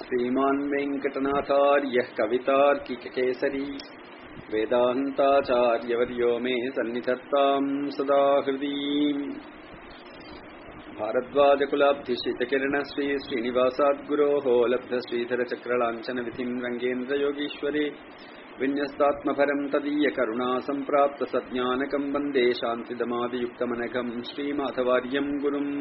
श्रीमान् वेङ्कटनाथार्यः कवितार्किककेसरी वेदान्ताचार्यवर्यो मे सन्निधत्ताम् सदा हृदीम् भारद्वाजकुलाब्धिशितकिरणश्री श्रीनिवासाद्गुरोः लब्धश्रीधरचक्रलाञ्छनविधिम् रङ्गेन्द्रयोगीश्वरे विन्यस्तात्मभरम् तदीयकरुणा सम्प्राप्तसज्ञानकम् वन्दे शान्तिदमादियुक्तमनघम् श्रीमाधवार्यम् गुरुम्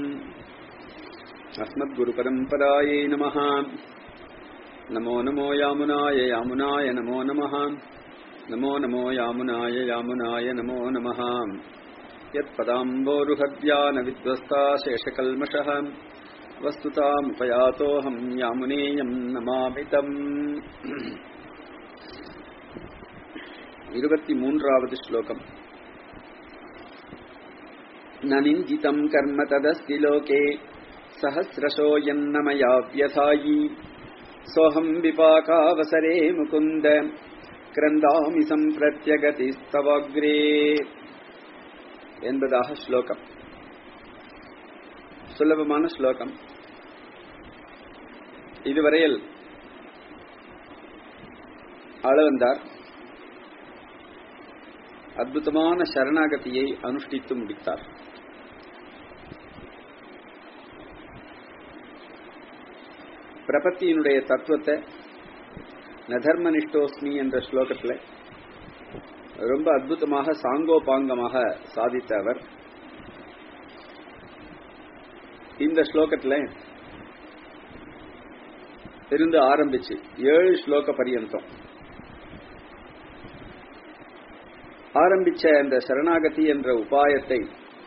अस्मद्गुरुपरम्परायै नमः नमो नमो यामुनाय यामुनाय नमो नमः नमो नमो यामुनाय यामुनाय नमो नमः यत्पदाम्बोरुहद्यानविध्वस्ता शेषकल्मषः वस्तुतामुपयातोऽहम् यामुनेयम् नमामितम् இருபத்தி மூன்றாவது ஸ்லோகம் न निन्दितम् कर्म तदस्ति लोके सहस्रशो यन्नमया व्यथायि सोऽहम् विपाकावसरे मुकुन्द क्रन्दामि सम्प्रत्यगतिस्तवग्रे என்பதாக ஸ்லோகம் சுலபமான ஸ்லோகம் இதுவரையில் ஆளவந்தார் அற்புதமான சரணாகதியை அனுஷ்டித்து முடித்தார் பிரபத்தியினுடைய தத்துவத்தை நதர்மனிஷ்டோஸ்மி என்ற ஸ்லோகத்தில் ரொம்ப அற்புதமாக சாங்கோபாங்கமாக சாதித்த அவர் இந்த ஸ்லோகத்தில் இருந்து ஆரம்பிச்சு ஏழு ஸ்லோக பரியந்தம் ஆரம்பிச்ச அந்த சரணாகதி என்ற உபாயத்தை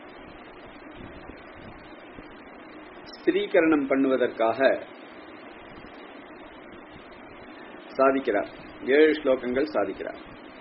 ஸ்திரீகரணம் பண்ணுவதற்காக சாதிக்கிறார் ஏழு ஸ்லோகங்கள் சாதிக்கிறார்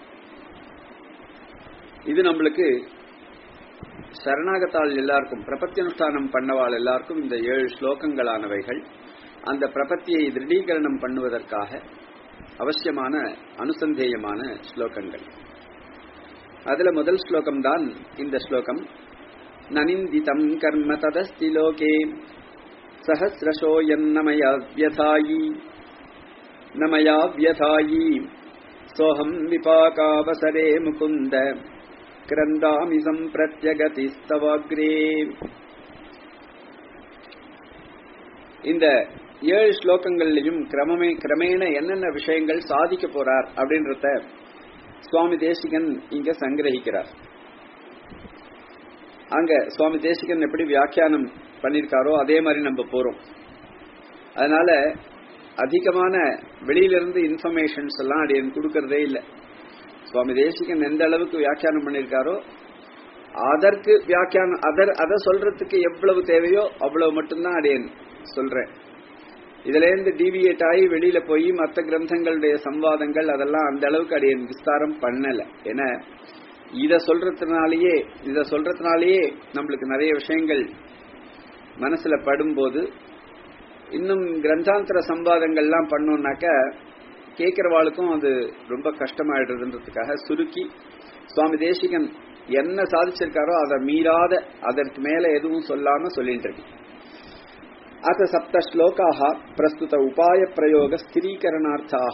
இது நம்மளுக்கு சரணாகத்தால் எல்லாருக்கும் பிரபத்தியனுஷ்டானம் பண்ணவாள் எல்லாருக்கும் இந்த ஏழு ஸ்லோகங்களானவைகள் அந்த பிரபத்தியை திருடீகரணம் பண்ணுவதற்காக அவசியமான அனுசந்தேயமான ஸ்லோகங்கள் அதுல முதல் ஸ்லோகம் தான் இந்த ஸ்லோகம் நனிந்திதம் கர்ம ததஸ்தி லோகே சஹசிரசோ என்னமயா வியதாயி நமயா வியதாயி சோஹம் விபாகாவசரே முகுந்த கிரந்தாமி சம்பிரத்யகதிஸ்தவாக்ரே இந்த ஏழு ஸ்லோகங்கள்லையும் கிரமமே கிரமேண என்னென்ன விஷயங்கள் சாதிக்க போறார் அப்படின்றத சுவாமி தேசிகன் இங்க சங்கிரகிக்கிறார் அங்க சுவாமி தேசிகன் எப்படி வியாக்கியானம் பண்ணிருக்காரோ அதே மாதிரி நம்ம போறோம் அதனால அதிகமான வெளியிலிருந்து இன்ஃபர்மேஷன்ஸ் எல்லாம் அடி கொடுக்கறதே இல்லை சுவாமி தேசிகன் எந்த அளவுக்கு வியாக்கியானம் பண்ணிருக்காரோ அதற்கு வியாக்கியானம் அதர் அதை சொல்றதுக்கு எவ்வளவு தேவையோ அவ்வளவு மட்டும்தான் அடியன் சொல்றேன் இதுல இருந்து டிவியேட் ஆகி வெளியில போய் மற்ற கிரந்தங்களுடைய சம்வாதங்கள் அதெல்லாம் அந்த அளவுக்கு அடியன் விஸ்தாரம் பண்ணல ஏன்னா இத சொல்றதுனாலயே இத சொல்றதுனாலயே நம்மளுக்கு நிறைய விஷயங்கள் மனசுல படும்போது இன்னும் கிரந்தாந்தர சம்வாதங்கள்லாம் பண்ணோம்னாக்க கேட்கிறவாளுக்கும் அது ரொம்ப கஷ்டமாயிடுறதுன்றதுக்காக சுருக்கி சுவாமி தேசிகன் என்ன சாதிச்சிருக்காரோ அதை மீறாத அதற்கு மேல எதுவும் சொல்லாம சொல்லிட்டு இருக்கு அத்த சப்த ஸ்லோகாக பிரஸ்துத உபாய பிரயோக ஸ்திரீகரணார்த்தாக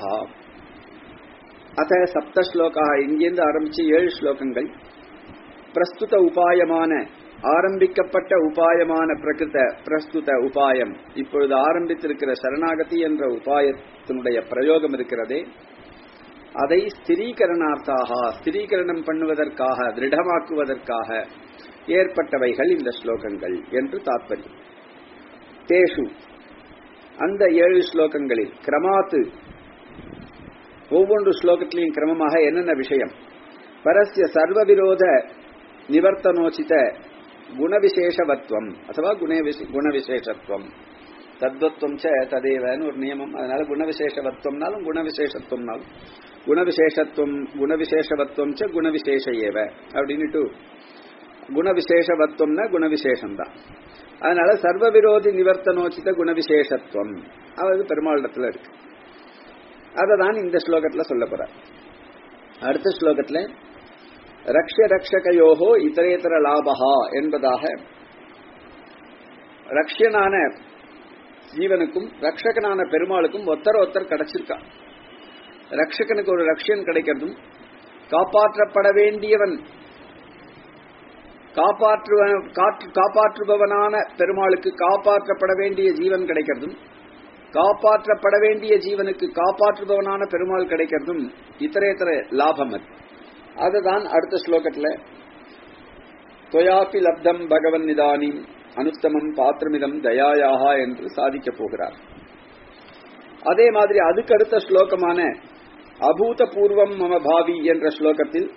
அத்த சப்த ஸ்லோகாக இங்கிருந்து ஆரம்பிச்சு ஏழு ஸ்லோகங்கள் பிரஸ்துத உபாயமான ஆரம்பிக்கப்பட்ட உபாயமான பிரகிருத பிரஸ்துத உபாயம் இப்பொழுது ஆரம்பித்திருக்கிற சரணாகதி என்ற உபாயத்தினுடைய பிரயோகம் இருக்கிறதே அதை ஸ்திரீகரணார்த்தாக ஸ்திரீகரணம் பண்ணுவதற்காக திருடமாக்குவதற்காக ஏற்பட்டவைகள் இந்த ஸ்லோகங்கள் என்று தாத்பரியம் தேஷு அந்த ஏழு ஸ்லோகங்களில் கிரமாத்து ஒவ்வொன்று ஸ்லோகத்திலையும் கிரமமாக என்னென்ன விஷயம் பரஸ்ய சர்வவிரோத நிவர்த்தனோச்சித குணவிசேஷவத்வம் அதுவா குணவிசேஷத்துவம் தத்வத்வம் ச ததேவன்னு ஒரு நியமம் அதனால குணவிசேஷவத்வம்னாலும் குணவிசேஷத்துவம்னாலும் குணவிசேஷத்துவம் குணவிசேஷவத்வம் ச குணவிசேஷ ஏவ அப்படின்னுட்டு குணவிசேஷவத்வம்னா குணவிசேஷம் தான் அதனால சர்வ விரோதி நிவர்த்தனோச்சித குணவிசேஷத்துவம் அது பெருமாளிடத்துல இருக்கு அதை தான் இந்த ஸ்லோகத்துல சொல்ல போற அடுத்த ஸ்லோகத்துல ரக்ஷ ரக்ஷகையோகோ இதரேதர லாபகா என்பதாக ரக்ஷனான ஜீவனுக்கும் ரக்ஷகனான பெருமாளுக்கும் ஒத்தர ஒத்தர் கிடைச்சிருக்கா ரக்ஷகனுக்கு ஒரு ரக்ஷன் கிடைக்கிறதும் காப்பாற்றப்பட வேண்டியவன் காப்பாற்றுவன் காற்று காப்பாற்றுபவனான பெருமாளுக்கு காப்பாற்றப்பட வேண்டிய ஜீவன் கிடைக்கிறதும் காப்பாற்றப்பட வேண்டிய ஜீவனுக்கு காப்பாற்றுபவனான பெருமாள் கிடைக்கிறதும் இத்தரேத்தர லாபம் அது அதுதான் அடுத்த ஸ்லோகத்துல தொயாப்பி லப்தம் பகவன் நிதானி அனுத்தமம் பாத்திரமிதம் தயாயாகா என்று சாதிக்கப் போகிறார் அதே மாதிரி அதுக்கு அடுத்த ஸ்லோகமான அபூதபூர்வம் மம பாவி என்ற ஸ்லோகத்தில்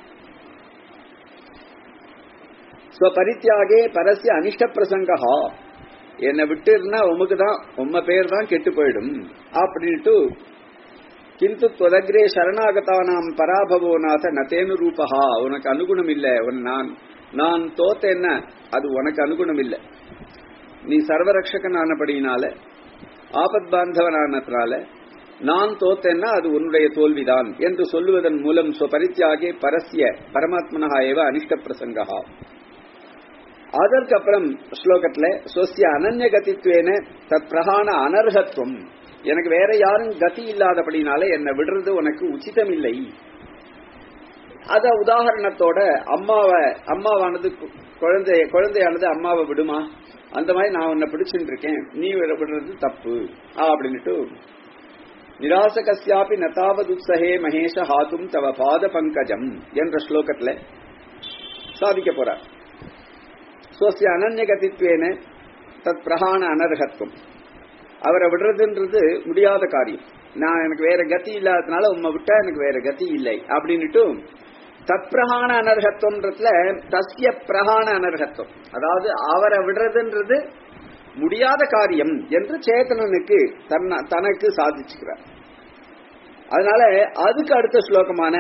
ஸ்வபரித்தியாகே பரஸ்ய அனிஷ்ட பிரசங்கா என்னை விட்டு இருந்தா உமக்கு தான் உம்ம பேர் தான் கெட்டு போயிடும் அப்படின்ட்டு கிந்து தொதக்ரே சரணாகதானாம் பராபவோ நாத நத்தேனு ரூபஹா உனக்கு அனுகுணம் இல்ல உன் நான் நான் தோத்தேன்னா அது உனக்கு அனுகுணம் இல்ல நீ சர்வரக்ஷகன் ஆனபடியினால ஆபத் பாந்தவனானதுனால நான் தோத்தேன்னா அது உன்னுடைய தோல்விதான் என்று சொல்லுவதன் மூலம் ஸ்வபரித்தியாகே பரஸ்ய பரமாத்மனா ஏவ அனிஷ்ட பிரசங்கா அதற்கப்புறம் ஸ்லோகத்துல சொசிய அனன்ய கதித்வேன தத் பிரகாண அனர்ஹத்துவம் எனக்கு வேற யாரும் கதி இல்லாதபடினால என்னை விடுறது உனக்கு உச்சிதம் இல்லை அத உதாரணத்தோட அம்மாவை அம்மாவானது குழந்தை குழந்தையானது அம்மாவை விடுமா அந்த மாதிரி நான் உன்னை பிடிச்சுட்டு இருக்கேன் நீ விடுறது தப்பு அப்படின்னுட்டு நிராச கசியாபி நதாவது உத்சகே மகேஷ ஹாத்தும் தவ பாத பங்கஜம் என்ற ஸ்லோகத்துல சாதிக்க போறார் சுவசிய அனன்யகதித்வேன தத் பிரகாண அனர்ஹத்துவம் அவரை விடுறதுன்றது முடியாத காரியம் நான் எனக்கு வேற கதி இல்லாததுனால உண்மை விட்டா எனக்கு வேற கதி இல்லை அப்படின்னுட்டு தத் பிரகாண அனர்ஹத்துவம்ன்றதுல தஸ்ய பிரகாண அனர்ஹத்துவம் அதாவது அவரை விடுறதுன்றது முடியாத காரியம் என்று சேத்தனனுக்கு தன்ன தனக்கு சாதிச்சுக்கிறார் அதனால அதுக்கு அடுத்த ஸ்லோகமான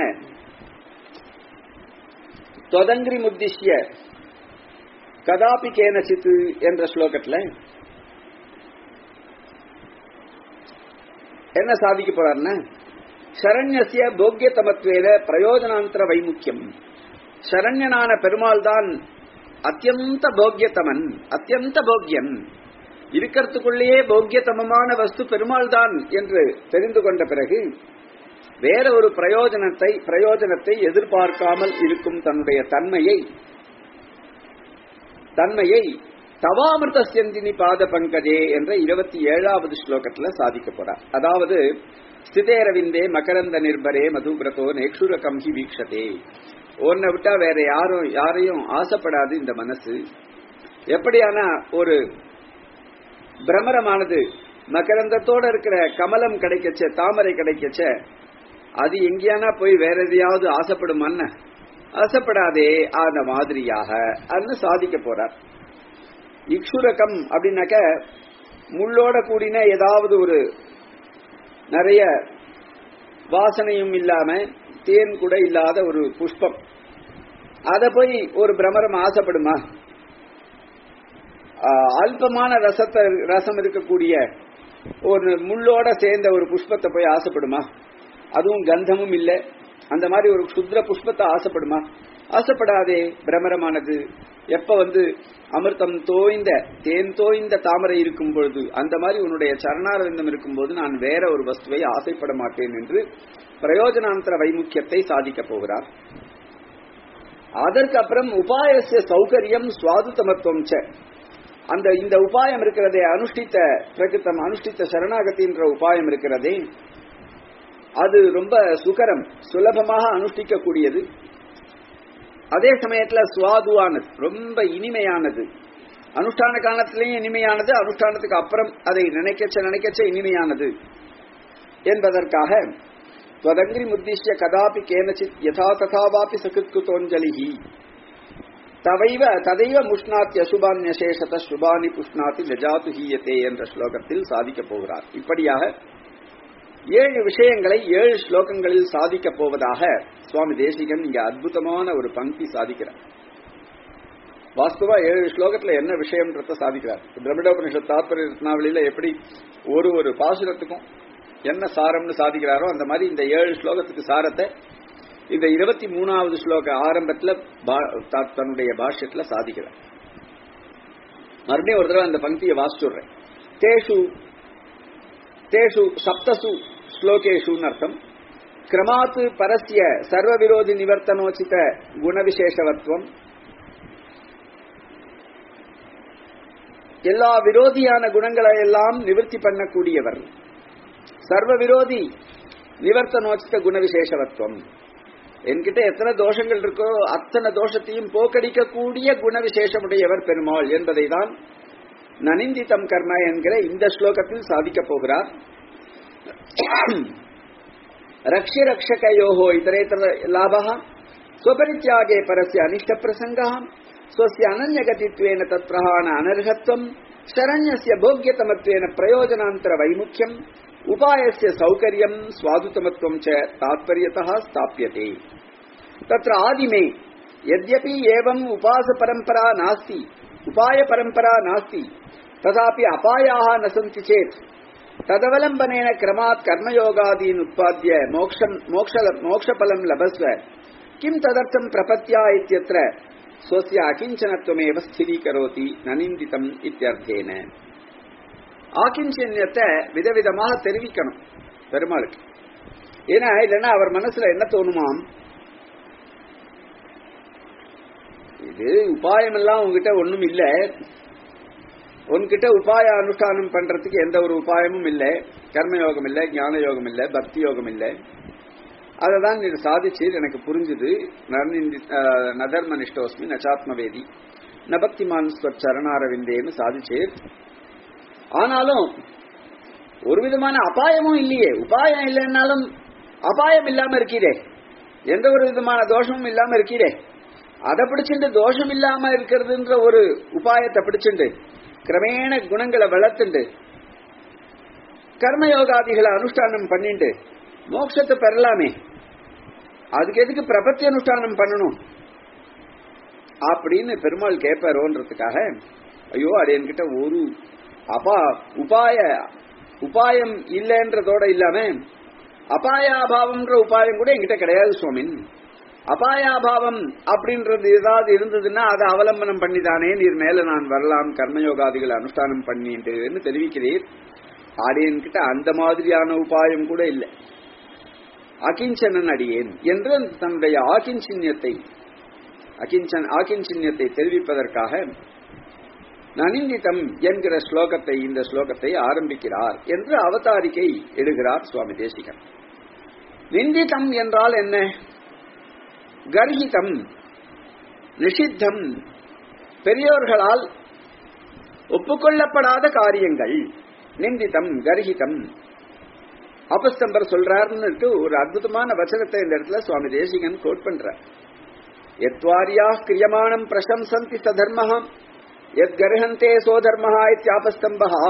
தொதங்கிரி முத்திஷ்ய கதாபி கேனசித்து என்ற ஸ்லோகத்துல என்ன சாதிக்க போறாருன்னா சரண்யசிய போக்கியத்தமத்வேத பிரயோஜனாந்தர வைமுக்கியம் சரண்யனான பெருமாள் தான் அத்தியந்த போக்கியத்தமன் அத்தியந்த போக்கியன் இருக்கிறதுக்குள்ளேயே போக்கியத்தமமான வஸ்து பெருமாள் தான் என்று தெரிந்து கொண்ட பிறகு வேற ஒரு பிரயோஜனத்தை பிரயோஜனத்தை எதிர்பார்க்காமல் இருக்கும் தன்னுடைய தன்மையை தன்மையை தவாமிருத செந்தினி பாத பங்கஜே என்ற இருபத்தி ஏழாவது ஸ்லோகத்துல சாதிக்க போறார் அதாவது ஸ்திதேரவிந்தே மகரந்த நிர்பரே மதுபிரதோ நேக்ஷுர கம்ஹி வீக்ஷதே உன்னை விட்டா வேற யாரும் யாரையும் ஆசைப்படாது இந்த மனசு எப்படியானா ஒரு பிரமரமானது மகரந்தத்தோட இருக்கிற கமலம் கிடைக்கச்ச தாமரை கிடைக்கச்ச அது எங்கேயானா போய் வேற எதையாவது ஆசைப்படுமான்னு ஆசைப்படாதே அந்த மாதிரியாக அன்னு சாதிக்க போறார் இக்ஷுரகம் அப்படின்னாக்க முள்ளோட கூடின ஏதாவது ஒரு நிறைய வாசனையும் இல்லாம தேன் கூட இல்லாத ஒரு புஷ்பம் அத போய் ஒரு பிரமரம் ஆசைப்படுமா அல்பமான ரசத்தை ரசம் இருக்கக்கூடிய ஒரு முள்ளோட சேர்ந்த ஒரு புஷ்பத்தை போய் ஆசைப்படுமா அதுவும் கந்தமும் இல்லை அந்த மாதிரி ஒரு சுத்ர புஷ்பத்தை ஆசைப்படுமா ஆசைப்படாதே பிரமரமானது எப்ப வந்து அமிர்தம் தோய்ந்த தேன் தோய்ந்த தாமரை இருக்கும் பொழுது அந்த மாதிரி உன்னுடைய சரணாரவிந்தம் இருக்கும் போது நான் வேற ஒரு வஸ்துவை ஆசைப்பட மாட்டேன் என்று பிரயோஜனாந்தர வைமுக்கியத்தை சாதிக்க போகிறார் அதற்கு அப்புறம் உபாயசிய சௌகரியம் சுவாது தமத்துவம் அந்த இந்த உபாயம் இருக்கிறதே அனுஷ்டித்த பிரகிருத்தம் அனுஷ்டித்த சரணாகத்தின்ற உபாயம் இருக்கிறதே அது ரொம்ப சுகரம் சுலபமாக அனுஷ்டிக்க கூடியது அதே சமயத்துல சுவாதுவானது ரொம்ப இனிமையானது அனுஷ்டான காலத்திலேயும் இனிமையானது அனுஷ்டானத்துக்கு அப்புறம் அதை நினைக்கச்ச நினைக்கச்ச இனிமையானது என்பதற்காக त्वदङ्ग्रि मुद्दिश्य कदापि केनचित् यथा तथावापि सकृत्कृतोञ्जलिः தவைவ ததைவ முஷ்ணாத்தி அசுபான்யசேஷத சுபானி புஷ்ணாத்தி லஜாத்து ஹீயத்தே என்ற ஸ்லோகத்தில் சாதிக்கப் போகிறார் இப்படியாக ஏழு விஷயங்களை ஏழு ஸ்லோகங்களில் சாதிக்கப் போவதாக சுவாமி தேசிகன் இங்க அற்புதமான ஒரு பங்கி சாதிக்கிறார் வாஸ்துவா ஏழு ஸ்லோகத்துல என்ன விஷயம்ன்றத சாதிக்கிறார் திரமிடோபனிஷத் தாத்பரிய ரத்னாவளியில எப்படி ஒரு ஒரு பாசுரத்துக்கும் என்ன சாரம்னு சாதிக்கிறாரோ அந்த மாதிரி இந்த ஏழு ஸ்லோகத்துக்கு சாரத்தை இந்த இருபத்தி மூணாவது ஸ்லோக ஆரம்பத்துல தன்னுடைய பாஷ்யத்துல சாதிக்கிறார் மறுபடியும் ஒரு தடவை அந்த பங்கியை வாசிச்சுடுறேன் தேஷு தேஷு சப்தசு ஸ்லோகேஷு அர்த்தம் கிரமாத் பரஸ்ய சர்வ விரோதி நிவர்த்தனோச்சித குணவிசேஷவத்துவம் எல்லா விரோதியான குணங்களை எல்லாம் நிவர்த்தி பண்ணக்கூடியவர் சர்வ விரோதி நிவர்த்தனோச்சித குணவிசேஷவத்துவம் என்கிட்ட எத்தனை தோஷங்கள் இருக்கோ அத்தனை தோஷத்தையும் போக்கடிக்கக்கூடிய குணவிசேஷமுடையவர் பெருமாள் என்பதை தான் நனிந்திதம் கர்ம என்கிற இந்த ஸ்லோகத்தில் சாதிக்கப் போகிறார் ரக்ஷி ரக்ஷகயோகோ இதரேதர லாபः स्वपरित्यागे परस्य अनिष्टप्रसङ्गः स्वस्य अनन्यगतित्वेन तत्प्रहाण अनर्हत्वम् शरण्यस्य भोग्यतमत्वेन प्रयोजनान्तरवैमुख्यम् उपायस्य सौकर्यम् स्वादुतमत्वम् च तात्पर्यतः स्थाप्यते तत्र आदिमे यद्यपि एवम् उपासपरम्परा नास्ति उपायपरम्परा नास्ति तथापि अपायाः न सन्ति चेत् तदवलम्बनेन क्रमात् कर्मयोगादीन् उत्पाद्य मोक्षं मोक्ष मोक्षफलं लभस्व किं तदर्थं प्रपत्या इत्यत्र स्वस्य अकिञ्चनत्वमेव स्थिरीकरोति நனிந்திதம் இத்தியர்த்தேன ஆக்கிஞ்சன்யத்தை விதவிதமாக தெரிவிக்கணும் பெருமாளுக்கு ஏன்னா இல்லைன்னா அவர் மனசுல என்ன தோணுமாம் இது உபாயம் எல்லாம் உங்ககிட்ட ஒண்ணும் இல்ல உன்கிட்ட உபாய அனுஷ்டானம் பண்றதுக்கு எந்த ஒரு உபாயமும் இல்லை கர்மயோகம் இல்லை ஞான யோகம் இல்லை பக்தி யோகம் இல்லை அதை தான் நீ சாதிச்சு எனக்கு புரிஞ்சுது நதர்ம நிஷ்டோஸ்மி நச்சாத்மவேதி நபக்திமான் சரணாரவிந்தேன்னு சாதிச்சேர் ஆனாலும் ஒரு விதமான அபாயமும் இல்லையே உபாயம் இல்லைன்னாலும் அபாயம் இல்லாம இருக்கீரே எந்த ஒரு விதமான தோஷமும் இல்லாம இருக்கீரே அதை பிடிச்சிட்டு தோஷம் இல்லாம இருக்கிறதுன்ற ஒரு உபாயத்தை பிடிச்சிண்டு கிரமேண குணங்களை வளர்த்துண்டு கர்மயோகாதிகளை அனுஷ்டானம் பண்ணிண்டு மோட்சத்தை பெறலாமே அதுக்கு எதுக்கு பிரபத்தி அனுஷ்டானம் பண்ணணும் அப்படின்னு பெருமாள் கேட்பாரோன்றதுக்காக ஐயோ அது என்கிட்ட ஒரு அப்பா உபாய உபாயம் இல்லைன்றதோட இல்லாம அபாயாபாவம்ன்ற உபாயம் கூட என்கிட்ட கிடையாது சுவாமின் அபாயாபாவம் அப்படின்றது ஏதாவது இருந்ததுன்னா அதை அவலம்பனம் பண்ணிதானே நீர் மேல நான் வரலாம் கர்மயோகாதிகளை அனுஷ்டானம் பண்ணிட்டுன்னு தெரிவிக்கிறீர் ஆடியன்கிட்ட அந்த மாதிரியான உபாயம் கூட இல்லை அகிஞ்சனன் அடியேன் என்று தன்னுடைய ஆகிஞ்சின்யத்தை அகிஞ்சன் ஆகிஞ்சின்யத்தை தெரிவிப்பதற்காக நனிந்திதம் என்கிற ஸ்லோகத்தை இந்த ஸ்லோகத்தை ஆரம்பிக்கிறார் என்று அவதாரிக்கை எடுகிறார் சுவாமி தேசிகன் நிந்திதம் என்றால் என்ன கர்ஹிதம் நிஷித்தம் பெரியோர்களால் ஒப்புக்கொள்ளப்படாத காரியங்கள் நிந்திதம் கர்ஹிதம் அபஸ்தம்பர் சொல்றாருன்னு ஒரு அற்புதமான வச்சனத்தை இந்த இடத்துல சுவாமி தேசிகன் கோட் பண்றார் எத்வாரியா கிரியமானம் பிரசம்சந்தி சதர்மஹா எத் கர்ஹந்தே சோதர்மஹா இத்தியாபஸ்தம்பா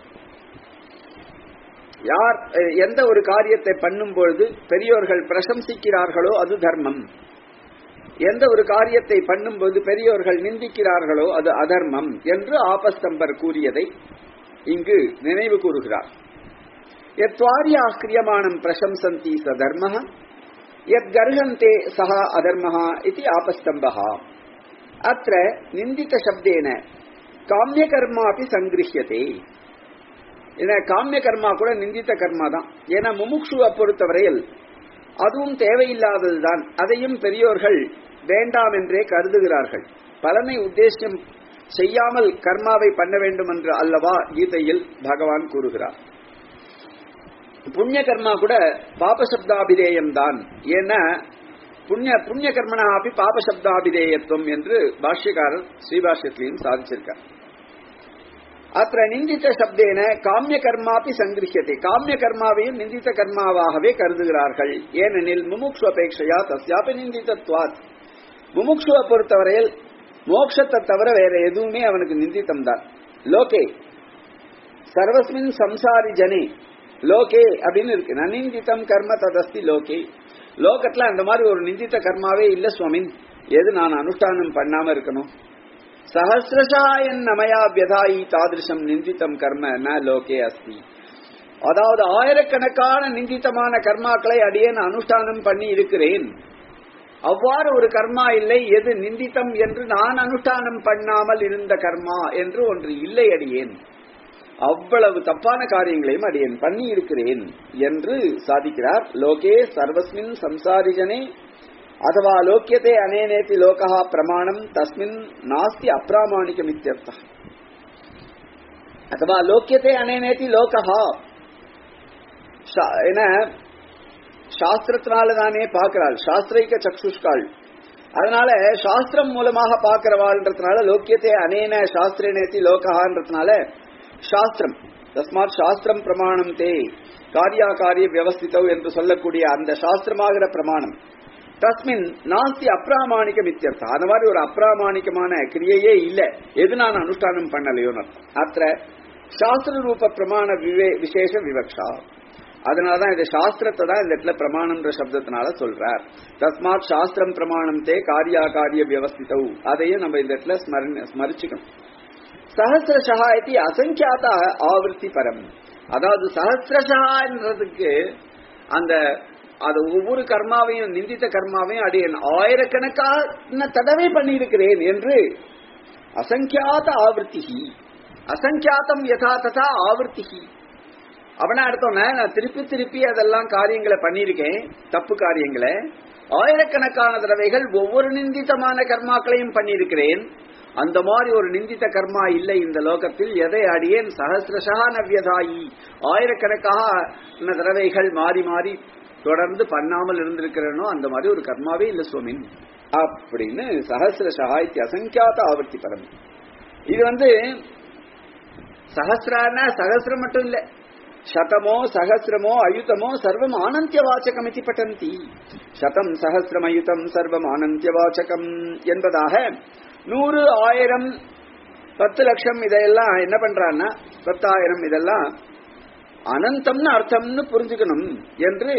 யார் எந்த ஒரு காரியத்தை பண்ணும் பொழுது பெரியோர்கள் பிரசம்சிக்கிறார்களோ அது தர்மம் எந்த ஒரு காரியத்தை பண்ணும்போது பெரியோர்கள் நிந்திக்கிறார்களோ அது அதர்மம் என்று ஆபஸ்தம்பர் கூறியதை இங்கு நினைவு கூறுகிறார் எத்வாரியா கிரியமானம் பிரசம்சந்தி ச தர்ம எத் கர்ஹந்தே சஹ அதர்ம இது ஆபஸ்தம்பா அத்த நிந்தித்த சப்தேன காமிய கர்மா அப்படி சங்கிருஹியதே ஏன்னா காமிய கர்மா கூட நிந்தித்த கர்மா தான் ஏன்னா முமுக்ஷுவை பொறுத்தவரையில் அதுவும் தேவையில்லாததுதான் அதையும் பெரியோர்கள் வேண்டாம் என்றே கருதுகிறார்கள் பலனை உத்தேசம் செய்யாமல் கர்மாவை பண்ண வேண்டும் என்று அல்லவா கீதையில் பகவான் கூறுகிறார் புண்ணிய கர்மா கூட பாபசப்தாபிதேயம் தான் ஏன்னா புண்ணிய புண்ணிய கர்மனா அப்படி பாபசப்தாபிதேயத்துவம் என்று பாஷ்யக்காரர் ஸ்ரீபாஷ்யத்திலையும் சாதிச்சிருக்கார் அத்த நிந்தித்த சப்தேன காமிய கர்மாப்பி சங்கிருஹியத்தை காமிய கர்மாவையும் நிந்தித்த கர்மாவாகவே கருதுகிறார்கள் ஏனெனில் முமுக்ஷு அபேட்சையா தஸ்யாபி நிந்தித்தத்வாத் முமுக்ஷுவை பொறுத்தவரையில் மோட்சத்தை தவிர வேற எதுவுமே அவனுக்கு நிந்தித்தம் தான் லோகே சர்வஸ்மின் சம்சாரி ஜனே லோகே அப்படின்னு இருக்கு நனிந்தித்தம் கர்ம ததஸ்தி லோகே லோகத்துல அந்த மாதிரி ஒரு நிந்தித்த கர்மாவே இல்ல சுவாமின் எது நான் அனுஷ்டானம் பண்ணாம இருக்கணும் சஹசிரஷா என் நமயா வியதாயி தாதிருஷம் நிந்தித்தம் கர்ம ந லோகே அஸ்தி அதாவது ஆயிரக்கணக்கான நிந்தித்தமான கர்மாக்களை அடியேன் அனுஷ்டானம் பண்ணி இருக்கிறேன் அவ்வாறு ஒரு கர்மா இல்லை எது நிந்தித்தம் என்று நான் அனுஷ்டானம் பண்ணாமல் இருந்த கர்மா என்று ஒன்று இல்லை அடியேன் அவ்வளவு தப்பான காரியங்களையும் அடியேன் பண்ணி இருக்கிறேன் என்று சாதிக்கிறார் லோகே சர்வஸ்மின் சம்சாரிஜனே அதுவா லோக்கியதே அனேனேதி லோகா பிரமாணம் தஸ்மின் நாஸ்தி அப்பிராமாணிகம் இத்தியர்த்தம் அதுவா லோக்கியதே அனேனேதி லோகா என சாஸ்திரத்தினால தானே பார்க்கிறாள் சாஸ்திரிக சக்ஷுஷ்காள் அதனால சாஸ்திரம் மூலமாக பார்க்கிறவாள்ன்றதுனால லோக்கியத்தை அனேன சாஸ்திரநேத்தி லோகஹான்றதுனால சாஸ்திரம் தஸ்மாத் சாஸ்திரம் பிரமாணம் தே காரியா காரிய வியவஸ்திதவ் என்று சொல்லக்கூடிய அந்த சாஸ்திரமாகிற பிரமாணம் தஸ்மின் நாஸ்தி அப்பிராமாணிகம் இத்தியர்த்தம் அந்த மாதிரி ஒரு அப்பிராமாணிகமான கிரியையே இல்ல எது நான் அனுஷ்டானம் பண்ணலையோ அத்த சாஸ்திர ரூப பிரமாண விசேஷ விவக்ஷா அதனாலதான் இந்த சாஸ்திரத்தை தான் இந்த இடத்துல பிரமாணம்ன்ற சப்தத்தினால சொல்றார் தஸ்மாத் சாஸ்திரம் பிரமாணம் தே காரியா காரிய வியவஸ்திதவு அதையும் நம்ம இந்த இடத்துல ஸ்மரிச்சுக்கணும் சஹசிரஷா இது அசங்கியாத ஆவர்த்தி பரம் அதாவது சஹசிரஷான்றதுக்கு அந்த அது ஒவ்வொரு கர்மாவையும் நிந்தித்த கர்மாவையும் அடியேன் ஆயிரக்கணக்கான தடவை பண்ணியிருக்கிறேன் என்று அசங்கியாத ஆவர்த்தி அசங்கியாத்தம் யதா ததா ஆவர்த்தி அவனா எடுத்தோன்னே நான் திருப்பி திருப்பி அதெல்லாம் காரியங்களை பண்ணியிருக்கேன் தப்பு காரியங்களை ஆயிரக்கணக்கான தடவைகள் ஒவ்வொரு நிந்தித்தமான கர்மாக்களையும் பண்ணியிருக்கிறேன் அந்த மாதிரி ஒரு நிந்தித்த கர்மா இல்லை இந்த லோகத்தில் எதை அடியேன் சகசிரஷா நவ்யதாயி ஆயிரக்கணக்கான தடவைகள் மாறி மாறி தொடர்ந்து பண்ணாமல் இருந்திருக்கிறனோ அந்த மாதிரி ஒரு கர்மாவே இல்லை சுவாமின் அப்படின்னு சகசிரஷா அசங்கியாத ஆவர்த்தி பரம் இது வந்து சகசிரான சகசிரம் மட்டும் இல்லை சதமோ சகசிரமோ அயுதமோ சர்வம் ஆனந்திய வாச்சகம் இது பட்டந்தி சதம் சகசிரம் அயுதம் சர்வம் ஆனந்திய வாச்சகம் என்பதாக நூறு ஆயிரம் பத்து லட்சம் இதெல்லாம் என்ன பண்றான்னா பத்தாயிரம் இதெல்லாம் அனந்தம்னு அர்த்தம்னு புரிஞ்சுக்கணும் என்று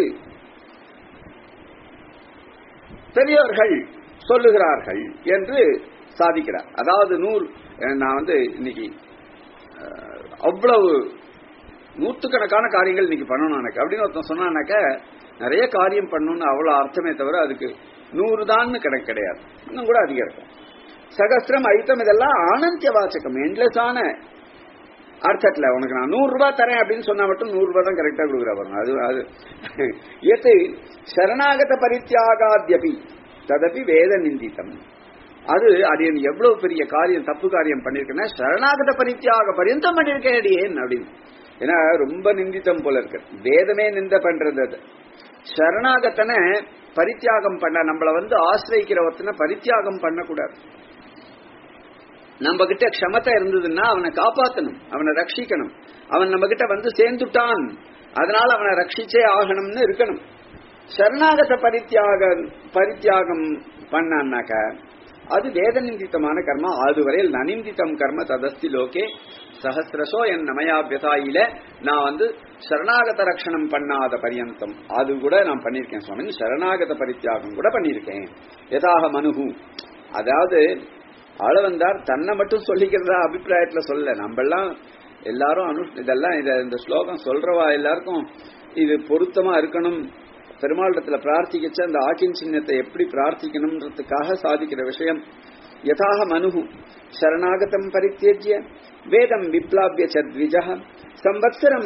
பெரியவர்கள் சொல்லுகிறார்கள் என்று சாதிக்கிறார் அதாவது நூறு நான் வந்து இன்னைக்கு அவ்வளவு நூத்துக்கணக்கான காரியங்கள் இன்னைக்கு பண்ணணும் எனக்கு அப்படின்னு ஒருத்தன் சொன்னானாக்க நிறைய காரியம் பண்ணணும்னு அவ்வளவு அர்த்தமே தவிர அதுக்கு நூறு தான் கணக்கு கிடையாது இன்னும் கூட அதிகம் இருக்கும் சகசிரம் ஐட்டம் இதெல்லாம் ஆனந்திய வாச்சகம் என்லெஸ்ஸான அர்த்தத்துல உனக்கு நான் நூறு ரூபாய் தரேன் அப்படின்னு சொன்னா மட்டும் நூறு ரூபாய் தான் கரெக்டா கொடுக்குறா பாருங்க அது அது எது சரணாகத பரித்தியாகாத்யபி ததபி வேத நிந்தித்தம் அது அடியன் எவ்வளவு பெரிய காரியம் தப்பு காரியம் பண்ணிருக்கேன்னா சரணாகத பரித்தியாக பரியந்தம் பண்ணிருக்கேன் அடியேன் அப்படின்னு ஏன்னா ரொம்ப நிந்தித்தம் போல இருக்கு வேதமே நிந்த பண்றது அது சரணாகத்தனை பரித்தியாகம் பண்ண நம்மள வந்து ஆசிரியிக்கிற ஒருத்தனை பரித்தியாகம் பண்ணக்கூடாது நம்ம கிட்ட க்ஷமத்தை இருந்ததுன்னா அவனை காப்பாத்தணும் அவனை ரட்சிக்கணும் அவன் நம்ம கிட்ட வந்து சேர்ந்துட்டான் அதனால அவனை ரட்சிச்சே ஆகணும்னு இருக்கணும் சரணாகத பரித்தியாக பரித்தியாகம் பண்ணான்னாக்க அது வேத நிந்தித்தமான கர்மா அதுவரையில் நனிந்தித்தம் கர்ம ததஸ்தி லோகே சஹசிரசோ என் நமயாபியதாயில நான் வந்து சரணாகத ரட்சணம் பண்ணாத பரியந்தம் அது கூட நான் பண்ணிருக்கேன் சுவாமி சரணாகத பரித்தியாகம் கூட பண்ணிருக்கேன் எதாக மனுகு அதாவது ஆளவந்தார் தன்னை மட்டும் சொல்லிக்கிறதா அபிப்பிராயத்துல சொல்ல நம்மெல்லாம் எல்லாரும் அனு இதெல்லாம் இத இந்த ஸ்லோகம் சொல்றவா எல்லாருக்கும் இது பொருத்தமா இருக்கணும் பெருமாளிடத்துல பிரார்த்திக்கச்ச அந்த ஆக்கின் சின்னத்தை எப்படி பிரார்த்திக்கணும்ன்றதுக்காக சாதிக்கிற விஷயம் யதாக மனுகு சரணாகதம் பரித்தியஜ்ய வேதம் விப்ளாபிய சத்விஜ சம்வத்சரம்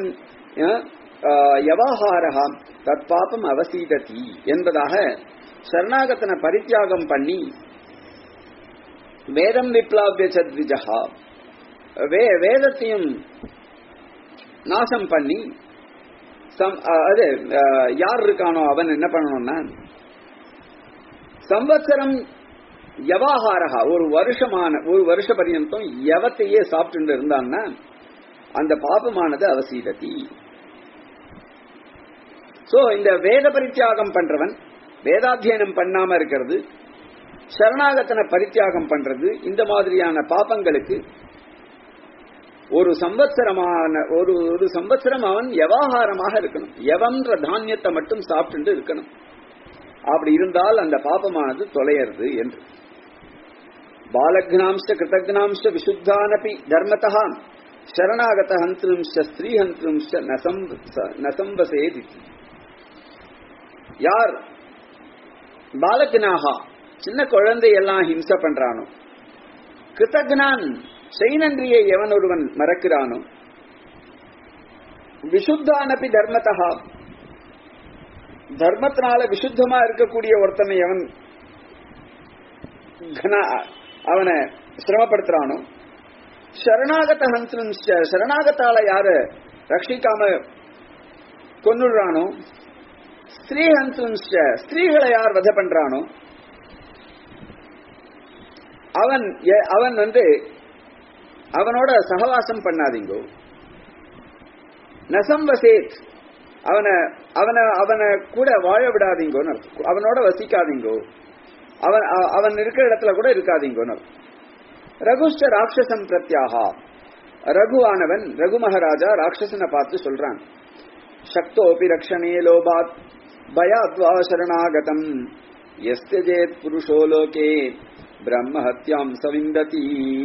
யவாஹாரா தத் பாபம் அவசீததி என்பதாக சரணாகத்தனை பரித்தியாகம் பண்ணி வேதம் விப்ளாபிய சத்விஜா வே வேதத்தையும் நாசம் பண்ணி அது யார் இருக்கானோ அவன் என்ன பண்ணணும்னா சம்வத்சரம் யவாகாரகா ஒரு வருஷமான ஒரு வருஷ பரியந்தம் யவத்தையே சாப்பிட்டு இருந்தான்னா அந்த பாபமானது அவசீதத்தி சோ இந்த வேத பரித்தியாகம் பண்றவன் வேதாத்தியனம் பண்ணாம இருக்கிறது சரணாகத்தனை பரித்தியாகம் பண்றது இந்த மாதிரியான பாப்பங்களுக்கு ஒரு சம்பத்சரமான ஒரு ஒரு சம்பத்சரம் அவன் யவாகாரமாக இருக்கணும் எவன்ற தானியத்தை மட்டும் சாப்பிட்டு இருக்கணும் அப்படி இருந்தால் அந்த பாபமானது தொலையறது என்று பாலக்னாம்ச கிருதக்னாம்ச விசுத்தானபி தர்மத்தா சரணாகத ஹந்திரும்ச ஸ்திரீ ஹந்திரும்ச நசம்பசேதி யார் பாலக்னாகா சின்ன குழந்தையெல்லாம் ஹிம்ச பண்றானோ கிருத்தக்னான் செய்நன்றியை எவன் ஒருவன் மறக்கிறானோ விசுத்தானபி தர்மத்தா தர்மத்தினால விசுத்தமா இருக்கக்கூடிய ஒருத்தனை அவன் அவனை சிரமப்படுத்துறானோ சரணாகத ஹன்சன் சரணாகத்தால யாரு ரட்சிக்காம கொன்னுடுறானோ ஸ்திரீ ஹன்சன் ஸ்திரீகளை யார் வதை பண்றானோ அவன் அவன் வந்து அவனோட சகவாசம் பண்ணாதீங்கோ நசம்வசேத் அவனை அவனை அவனை கூட வாழ விடாதீங்கோன்னு அவனோட வசிக்காதீங்கோ அவன் அவன் இருக்கிற இடத்துல கூட இருக்காதீங்கோன்னு ரகுஷ்ட ராட்சசம் பிரத்யாகா ரகுவானவன் ரகு மகாராஜா ராட்சசனை பார்த்து சொல்றான் சக்தோபி ரக்ஷணே லோபாத் பயாத்வா சரணாகதம் எஸ்தஜேத் புருஷோ லோகே பிரம்மஹத்யாம் சவிந்ததி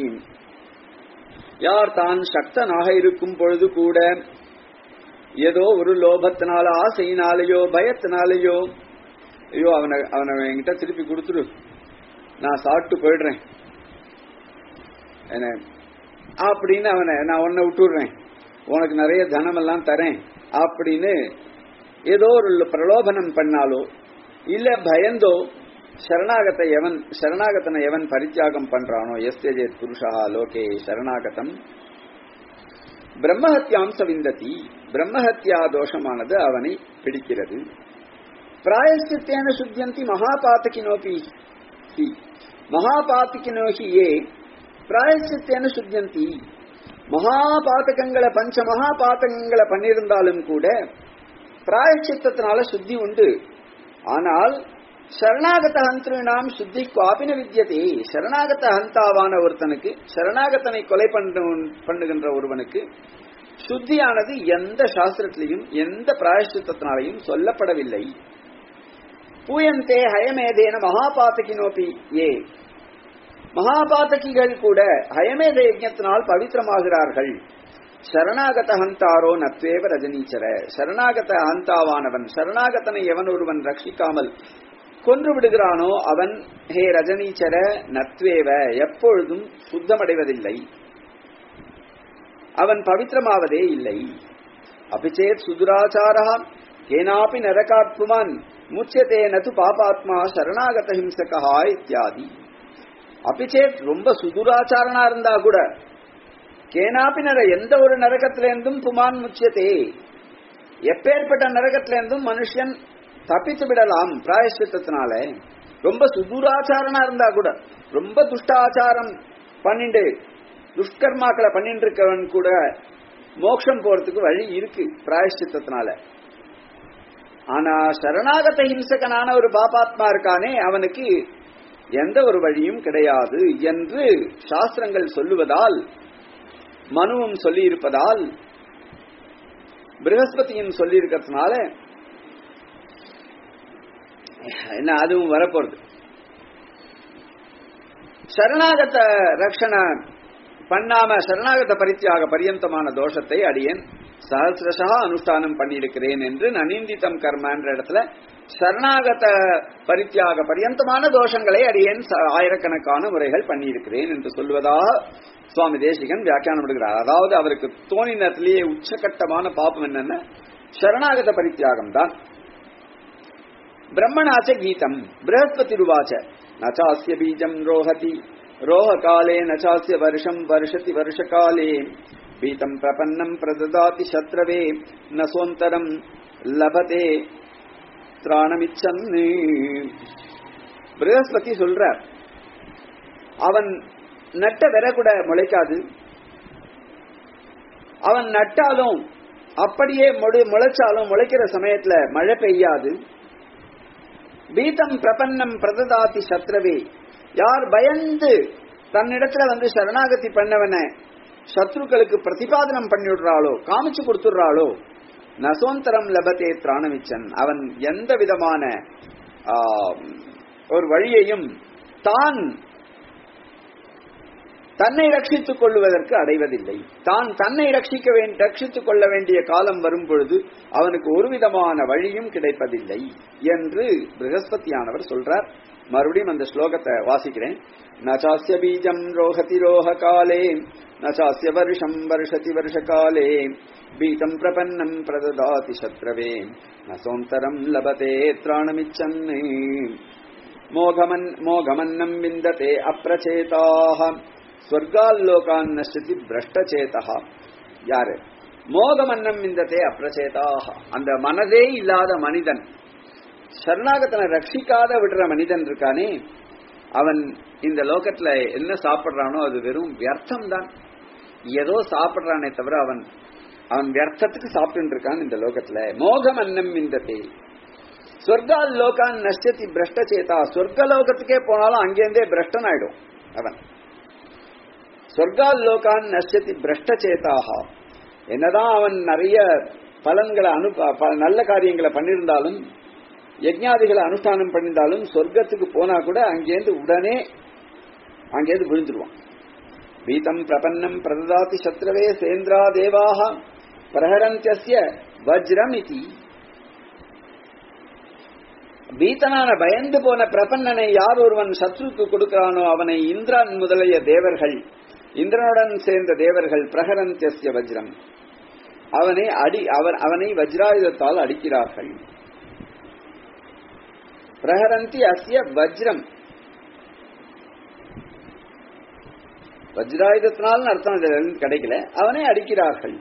யார் தான் சக்தனாக இருக்கும் பொழுது கூட ஏதோ ஒரு லோபத்தினால ஆசையினாலேயோ பயத்தினாலேயோ ஐயோ அவனை அவனை என்கிட்ட திருப்பி கொடுத்துரு நான் சாப்பிட்டு போயிடுறேன் என்ன அப்படின்னு அவனை நான் உன்னை விட்டுடுறேன் உனக்கு நிறைய தனம் எல்லாம் தரேன் அப்படின்னு ஏதோ ஒரு பிரலோபனம் பண்ணாலோ இல்ல பயந்தோ சரணாகத்தை எவன் சரணாகத்தனை எவன் பரித்தியாகம் பண்றானோ எஸ்தேஜேத் புருஷா லோகே சரணாகதம் பிரம்மஹத்யாம் சவிந்ததி பிரம்மஹத்யா தோஷமானது அவனை பிடிக்கிறது பிராயசித்தேன சுத்தியந்தி மகாபாத்தகினோபி மகாபாத்தகினோஹி ஏ பிராயசித்தேன சுத்தியந்தி மகாபாத்தகங்களை பஞ்ச மகாபாத்தகங்களை பண்ணியிருந்தாலும் கூட பிராயச்சித்தத்தினால சுத்தி உண்டு ஆனால் சரணாகத ஹந்திருநாம் சுத்தி காப்பின வித்தியதே சரணாகத ஹந்தாவான ஒருத்தனுக்கு சரணாகத்தனை கொலை பண்ணுகின்ற ஒருவனுக்கு சுத்தியானது எந்த சாஸ்திரத்திலையும் எந்த பிராயஷ்டித்தத்தினாலையும் சொல்லப்படவில்லை பூயந்தே ஹயமேதேன மகாபாத்தகினோபி ஏ மகாபாத்தகிகள் கூட ஹயமேத யஜத்தினால் பவித்திரமாகிறார்கள் சரணாகத ஹந்தாரோ நத்வேவ ரஜனீச்சர சரணாகத ஹந்தாவானவன் சரணாகத்தனை எவன் ஒருவன் ரட்சிக்காமல் கொன்று விடுகிறானோ அவன் ஹே ரஜனீச்சர நத்வேவ எப்பொழுதும் சுத்தமடைவதில்லை அவன் பவித்திரமாவதே இல்லை அபிச்சேத் சுதுராச்சாரா கேனாபி நரகாத் புமான் முச்சதே நது பாபாத்மா சரணாகத ஹிம்சகா இத்தியாதி அபிச்சேத் ரொம்ப சுதுராச்சாரனா இருந்தா கூட கேனாபி நர எந்த ஒரு நரகத்திலிருந்தும் புமான் முச்சதே எப்பேற்பட்ட நரகத்திலிருந்தும் மனுஷன் தப்பித்து விடலாம் பிராயஷ்டித்தத்தினால ரொம்ப சுதூராச்சாரனா இருந்தா கூட ரொம்ப துஷ்டாச்சாரம் பண்ணிட்டு துஷ்கர்மாக்களை பண்ணிட்டு இருக்கவன் கூட மோட்சம் போறதுக்கு வழி இருக்கு பிராயஷ்டித்தத்தினால ஆனா சரணாகத ஹிம்சகனான ஒரு பாபாத்மா இருக்கானே அவனுக்கு எந்த ஒரு வழியும் கிடையாது என்று சாஸ்திரங்கள் சொல்லுவதால் மனுவும் சொல்லி இருப்பதால் பிரகஸ்பதியும் சொல்லி இருக்கிறதுனால என்ன அதுவும் வரப்போறது சரணாகத ரக்ஷண பண்ணாம சரணாகத பரித்தியாக பரியந்தமான தோஷத்தை அடியேன் சஹசிரசா அனுஷ்டானம் பண்ணியிருக்கிறேன் என்று நனிந்தித்தம் கர்மன்ற இடத்துல சரணாகத பரித்தியாக பரியந்தமான தோஷங்களை அடியேன் ஆயிரக்கணக்கான முறைகள் பண்ணியிருக்கிறேன் என்று சொல்வதாக சுவாமி தேசிகன் வியாக்கியானம் விடுகிறார் அதாவது அவருக்கு தோணினத்திலேயே உச்சகட்டமான பாப்பம் என்னன்னா சரணாகத பரித்தியாகம் தான் பிரம்மணாச்ச கீதம் பிரகஸ்பதிருவாச்ச நச்சாஸ்ய பீஜம் ரோஹதி ரோஹகாலே நச்சாஸ்ய வருஷம் வருஷதி வருஷகாலே பீதம் பிரபன்னம் பிரததாதி சத்ரவே நசோந்தரம் லபதே திராணமிச்சன் பிரகஸ்பதி சொல்றார் அவன் நட்ட விர கூட முளைக்காது அவன் நட்டாலும் அப்படியே முளைச்சாலும் முளைக்கிற சமயத்துல மழை பெய்யாது பீதம் பிரபன்னம் பிரததாதி சத்ரவே யார் பயந்து தன்னிடத்துல வந்து சரணாகதி பண்ணவன சத்ருக்களுக்கு பிரதிபாதனம் பண்ணிவிடுறாளோ காமிச்சு கொடுத்துடுறாளோ நசோந்தரம் லபத்தே திராணமிச்சன் அவன் எந்த விதமான ஒரு வழியையும் தான் தன்னை ரட்சித்துக் கொள்வதற்கு அடைவதில்லை தான் தன்னை ரட்சிக்க வேண்டிய ரட்சித்துக் கொள்ள வேண்டிய காலம் வரும் பொழுது அவனுக்கு ஒரு விதமான வழியும் கிடைப்பதில்லை என்று பிரகஸ்பதியானவர் சொல்றார் மறுபடியும் அந்த ஸ்லோகத்தை வாசிக்கிறேன் நச்சாஸ்ய பீஜம் ரோஹதி ரோஹ காலே நச்சாஸ்ய வருஷம் வருஷதி வருஷ காலே பீதம் பிரபன்னம் பிரததாதி சத்ரவே நசோந்தரம் லபதே திராணமிச்சன்னு மோகமன் மோகமன்னம் விந்ததே அப்பிரச்சேதாக ஸ்வர்கால்லோகான் நஷ்டதி பிரஷ்டச்சேதா யாரு மோகமன்னம் விந்ததே அப்பிரச்சேதாக அந்த மனதே இல்லாத மனிதன் சரணாகத்தனை ரட்சிக்காத விடுற மனிதன் இருக்கானே அவன் இந்த லோகத்துல என்ன சாப்பிடுறானோ அது வெறும் வியர்த்தம் தான் ஏதோ சாப்பிடுறானே தவிர அவன் அவன் வியர்த்தத்துக்கு சாப்பிட்டு இருக்கான் இந்த லோகத்துல மோகம் அன்னம் விந்ததே சொர்க்கால் லோகான் நஷ்டத்தி பிரஷ்டச்சேதா சொர்க்க லோகத்துக்கே போனாலும் அங்கேருந்தே பிரஷ்டன் ஆயிடும் அவன் சொர்க்கால் லோகான் நஷ்டத்தி பிரஷ்டச்சேதாக என்னதான் அவன் நிறைய பலன்களை அனு ப- நல்ல காரியங்களை பண்ணியிருந்தாலும் யஜ்ஞாதிகளை அனுஷ்டானம் பண்ணியிருந்தாலும் சொர்க்கத்துக்கு போனா கூட அங்கேருந்து உடனே அங்கேருந்து விழுந்துருவான் பீதம் பிரபன்னம் பிரததாதி சத்ரவே சேந்திரா தேவாக பிரஹரந்தியஸ்ய வஜ்ரம் இதி பீத்தனான பயந்து போன பிரபன்னனை யார் ஒருவன் சத்ருக்கு கொடுக்கிறானோ அவனை இந்திரன் முதலிய தேவர்கள் இந்திரனுடன் சேர்ந்த தேவர்கள் பிரஹரந்தியஸ்ய வஜ்ரம் அவனை அடி அவர் அவனை வஜ்ராயுதத்தால் அடிக்கிறார்கள் பிரஹரந்தி அஸ்ய வஜ்ரம் வஜ்ராயுதத்தினாலும் அர்த்தம் இதுல இருந்து கிடைக்கல அவனை அடிக்கிறார்கள்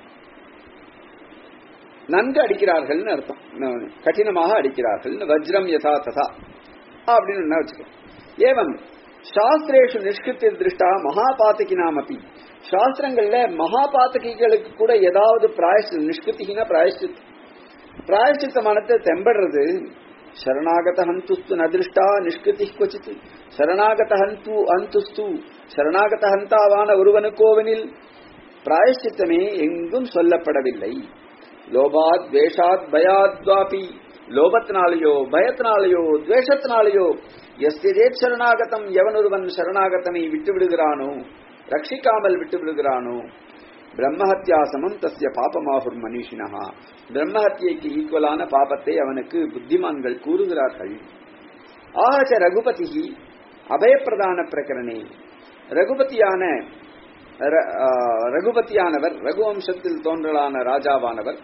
நன்கு அடிக்கிறார்கள்னு அர்த்தம் ந- கடினமாக அடிக்கிறார்கள் வஜ்ரம் யதா ததா அப்படின்னு என்ன வச்சுக்கோ ஏவம் சாஸ்திரேஷு நிஷ்கிருத்தி திருஷ்டா மகாபாத்தகினாமப்பி சாஸ்திரங்கள்ல மகாபாத்தகிகளுக்கு கூட ஏதாவது பிராயஷ்ட நிஷ்கிருத்தினா பிராயஷ்டித் பிராயஷ்டித்தமானத்தை தெம்படுறது ಶರಣಾಗತ ಹಂತುಸ್ತು ನ ದೃಷ್ಟ ನಿಷ್ಕೃತಿ ಕ್ವಚಿತ್ ಶರಣಾಗತ ಹಂತು ಹಂತುಸ್ತು ಶರಣಾಗತ ಹಂತಾவான ஒருவனுக்கோவனில் பிராயஷ்சித்தமே எங்கும் சொல்லப்படவில்லை லோபாத் துவேஷாத் பயாத்வாபி லோபத்தினாலேயோ பயத்தினாலேயோ துவேஷத்தினாலேயோ எஸ்திரேத் சரணாகதம் எவனொருவன் சரணாகதனை விட்டு விடுகிறானோ ரட்சிக்காமல் விட்டு விடுகிறானோ பிரம்மஹத்யா சமம் தஸ்ய பாபமாகுர் மனிஷினஹா பிரம்மஹத்தியைக்கு ஈக்குவலான பாபத்தை அவனுக்கு புத்திமான்கள் கூறுகிறார்கள் ஆகச்ச ரகுபதி அபயப்பிரதான பிரகரணே ரகுபதியான ர- ஆ, ரகுபதியானவர் ரகுவம்சத்தில் தோன்றலான ராஜாவானவர்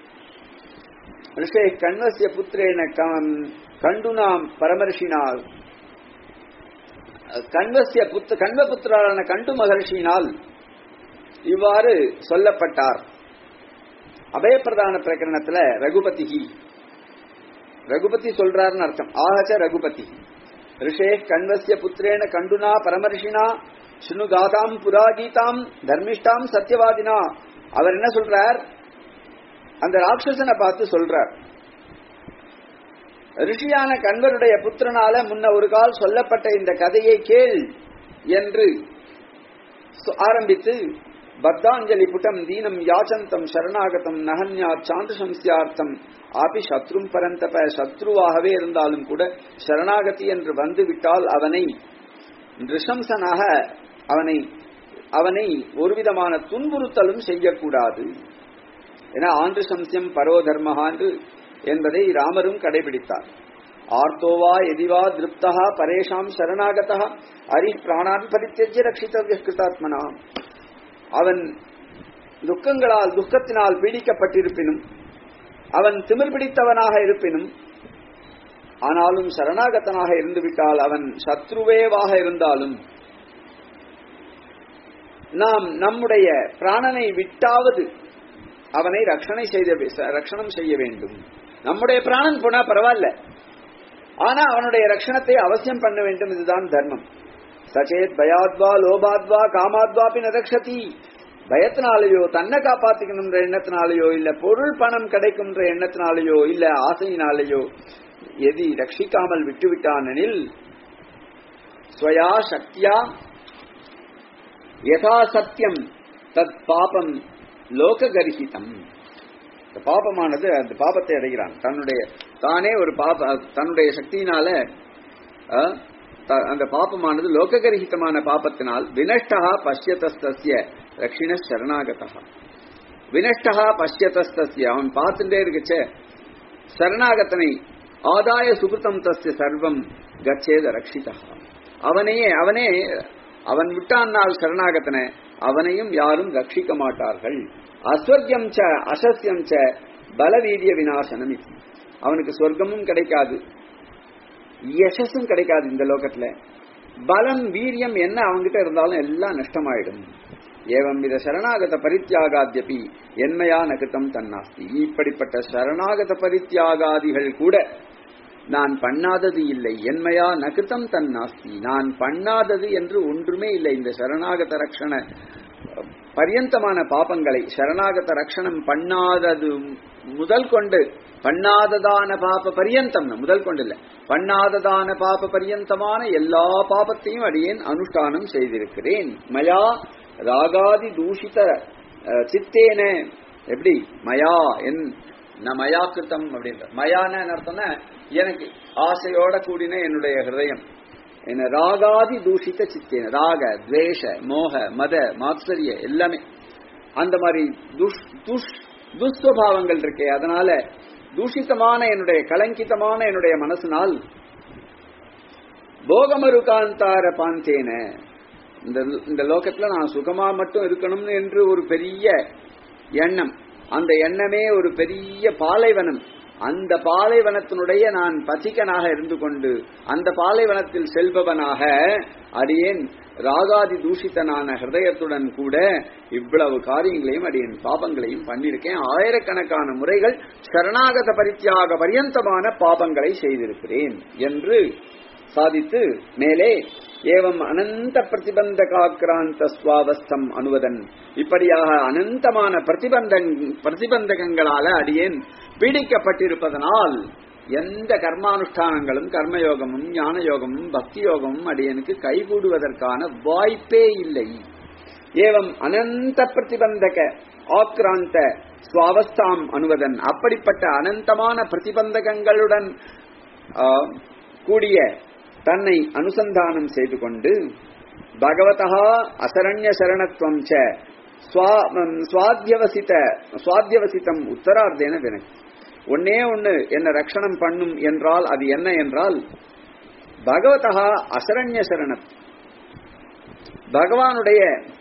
ரிஷே கண்வசிய புத்திரேன கம்- கண்டுனாம் பரமர்ஷினால் கண்வசிய புத்த கண்வபுத்திரான கண்டு மகர்ஷியினால் இவ்வாறு சொல்லப்பட்டார் அபயப்பிரதான பிரகரணத்துல ரகுபதிகி ரகுபதி சொல்றாருன்னு அர்த்தம் ஆகச்ச ரகுபதி ரிஷே கண்வசிய புத்திரேன கண்டுனா பரமர்ஷினா சுனு காதாம் புரா கீதாம் தர்மிஷ்டாம் சத்தியவாதினா அவர் என்ன சொல்றார் அந்த ராட்சசனை பார்த்து சொல்றார் ரிஷியான கண்வருடைய புத்திரனால முன்ன ஒரு கால் சொல்லப்பட்ட இந்த கதையை கேள் என்று சு- ஆரம்பித்து பத்தாஞ்சலி புட்டம் தீனம் யாச்சந்தம் சரணாகதம் நகன்யா சாந்தசம்சியார்த்தம் ஆபி சத்ரும் பரந்தப சத்ருவாகவே இருந்தாலும் கூட சரணாகதி என்று வந்து விட்டால் அவனை நிருஷம்சனாக அவனை அவனை ஒருவிதமான துன்புறுத்தலும் செய்யக்கூடாது என ஆண்டு சம்சியம் பரோ தர்மஹான்று என்பதை ராமரும் கடைபிடித்தார் ஆர்த்தோவா எதிவா திருப்தா பரேஷாம் சரணாகதா அரி பிராணான் பரித்தெஜ்ய ரட்சித்தவ்ய கிருதாத்மனா அவன் துக்கங்களால் துக்கத்தினால் பீடிக்கப்பட்டிருப்பினும் அவன் திமிர் பிடித்தவனாக இருப்பினும் ஆனாலும் சரணாகத்தனாக இருந்துவிட்டால் அவன் சத்ருவேவாக இருந்தாலும் நாம் நம்முடைய பிராணனை விட்டாவது அவனை ரட்சணை செய்த ரட்சணம் செய்ய வேண்டும் நம்முடைய பிராணன் போனா பரவாயில்ல ஆனா அவனுடைய ரட்சணத்தை அவசியம் பண்ண வேண்டும் இதுதான் தர்மம் சச்சேத் பயாத்வா லோபாத்வா காமாத்வாபி நரக்ஷதி பயத்தினாலேயோ தன்னை காப்பாத்திக்கணும்ன்ற எண்ணத்தினாலேயோ இல்ல பொருள் பணம் கிடைக்கும்ன்ற எண்ணத்தினாலேயோ இல்ல ஆசையினாலேயோ எதி ரட்சிக்காமல் விட்டுவிட்டானெனில் ஸ்வயா சக்தியா யதா சத்தியம் தத் பாபம் லோககர்ஹிதம் இந்த பாபமானது அந்த பாபத்தை அடைகிறான் தன்னுடைய தானே ஒரு பாப தன்னுடைய சக்தியினால அஹ், த- அந்த பாப்பமானது லோககரிகிதமான பாப்பத்தினால் வினஷ்டா பஷ்யதஸ்தஸ்ய ரக்ஷிண சரணாகதா வினஷ்டா பஷ்யதஸ்தஸ்ய அவன் பார்த்துட்டே இருக்கச்சே சரணாகத்தனை ஆதாய சுகிருத்தம் தஸ்ய சர்வம் கச்சேத ரக்ஷிதா அவனையே அவனே அவன் விட்டானால் சரணாகத்தனை அவனையும் யாரும் ரட்சிக்க மாட்டார்கள் அஸ்வர்க்கம் ச அசஸ்யம் ச பலவீரிய விநாசனம் இது. அவனுக்கு சொர்க்கமும் கிடைக்காது யசஸும் கிடைக்காது இந்த லோகத்துல பலம் வீரியம் என்ன அவன்கிட்ட இருந்தாலும் எல்லாம் நஷ்டமாயிடும் ஏவம் வித சரணாகத பரித்தியாகாத்யபி என்மையா நகிருத்தம் தன்னாஸ்தி இப்படிப்பட்ட சரணாகத பரித்தியாகாதிகள் கூட நான் பண்ணாதது இல்லை என்மையா நகிருத்தம் தன்னாஸ்தி நான் பண்ணாதது என்று ஒன்றுமே இல்லை இந்த சரணாகத ரக்ஷண பரியந்தமான பாபங்களை சரணாகத ரக்ஷணம் பண்ணாதது முதல் கொண்டு பண்ணாததான பாப பரியந்தம் முதல் கொண்டு இல்ல பண்ணாததான பாப பரியந்தமான எல்லா பாபத்தையும் அடியேன் அனுஷ்டானம் செய்திருக்கிறேன் மயா ராகாதி தூஷித அஹ், சித்தேன எப்படி மயா என் ந மயா கிருத்தம் அப்படின்ற மயான அர்த்தம்னா எனக்கு ஆசையோட கூடின என்னுடைய ஹிருதயம் என்ன ராகாதி தூஷித்த சித்தேன ராக துவேஷ மோக மத மாத்சரிய எல்லாமே அந்த மாதிரி துஷ் துஷ் துஸ்வபாவங்கள் இருக்கே அதனால தூஷித்தமான என்னுடைய கலங்கிதமான என்னுடைய மனசினால் போகமருகாந்தார பாந்தேன இந்த இந்த லோகத்துல நான் சுகமா மட்டும் இருக்கணும்னு என்று ஒரு பெரிய எண்ணம் அந்த எண்ணமே ஒரு பெரிய பாலைவனம் அந்த பாலைவனத்தினுடைய நான் பசிக்கனாக இருந்து கொண்டு அந்த பாலைவனத்தில் செல்பவனாக அடியேன் ராகாதி தூஷித்தனான ஹிருதயத்துடன் கூட இவ்வளவு காரியங்களையும் அடியேன் பாபங்களையும் பண்ணியிருக்கேன் ஆயிரக்கணக்கான முறைகள் சரணாகத பரித்தியாக பரியந்தமான பாபங்களை செய்திருக்கிறேன் என்று சாதித்து மேலே ஏவம் அனந்த பிரதிபந்தகாக்கிராந்த சுவாவஸ்தம் அனுவதன் இப்படியாக அனந்தமான பிரதிபந்த பிரதிபந்தகங்களால அடியேன் பீடிக்கப்பட்டிருப்பதனால் எந்த கர்மானுஷ்டானங்களும் கர்மயோகமும் ஞான யோகமும் பக்தி யோகமும் அடியனுக்கு கைகூடுவதற்கான வாய்ப்பே இல்லை ஏவம் அனந்த பிரதிபந்தக ஆக்ராந்த சுவாவஸ்தாம் அனுவதன் அப்படிப்பட்ட அனந்தமான பிரதிபந்தகங்களுடன் ஆ, கூடிய தன்னை அனுசந்தானம் செய்து கொண்டு பகவதா அசரண்ய சரணத்துவம் ச ஸ்வா- ம், சுவாத்தியவசித சுவாத்தியவசிதம் உத்தரார்த்தேன வினக் ஒன்னே ஒண்ணு என்ன ரட்சணம் பண்ணும் என்றால் அது என்ன என்றால் பகவதா அசரண்ய சரணத் பகவானுடைய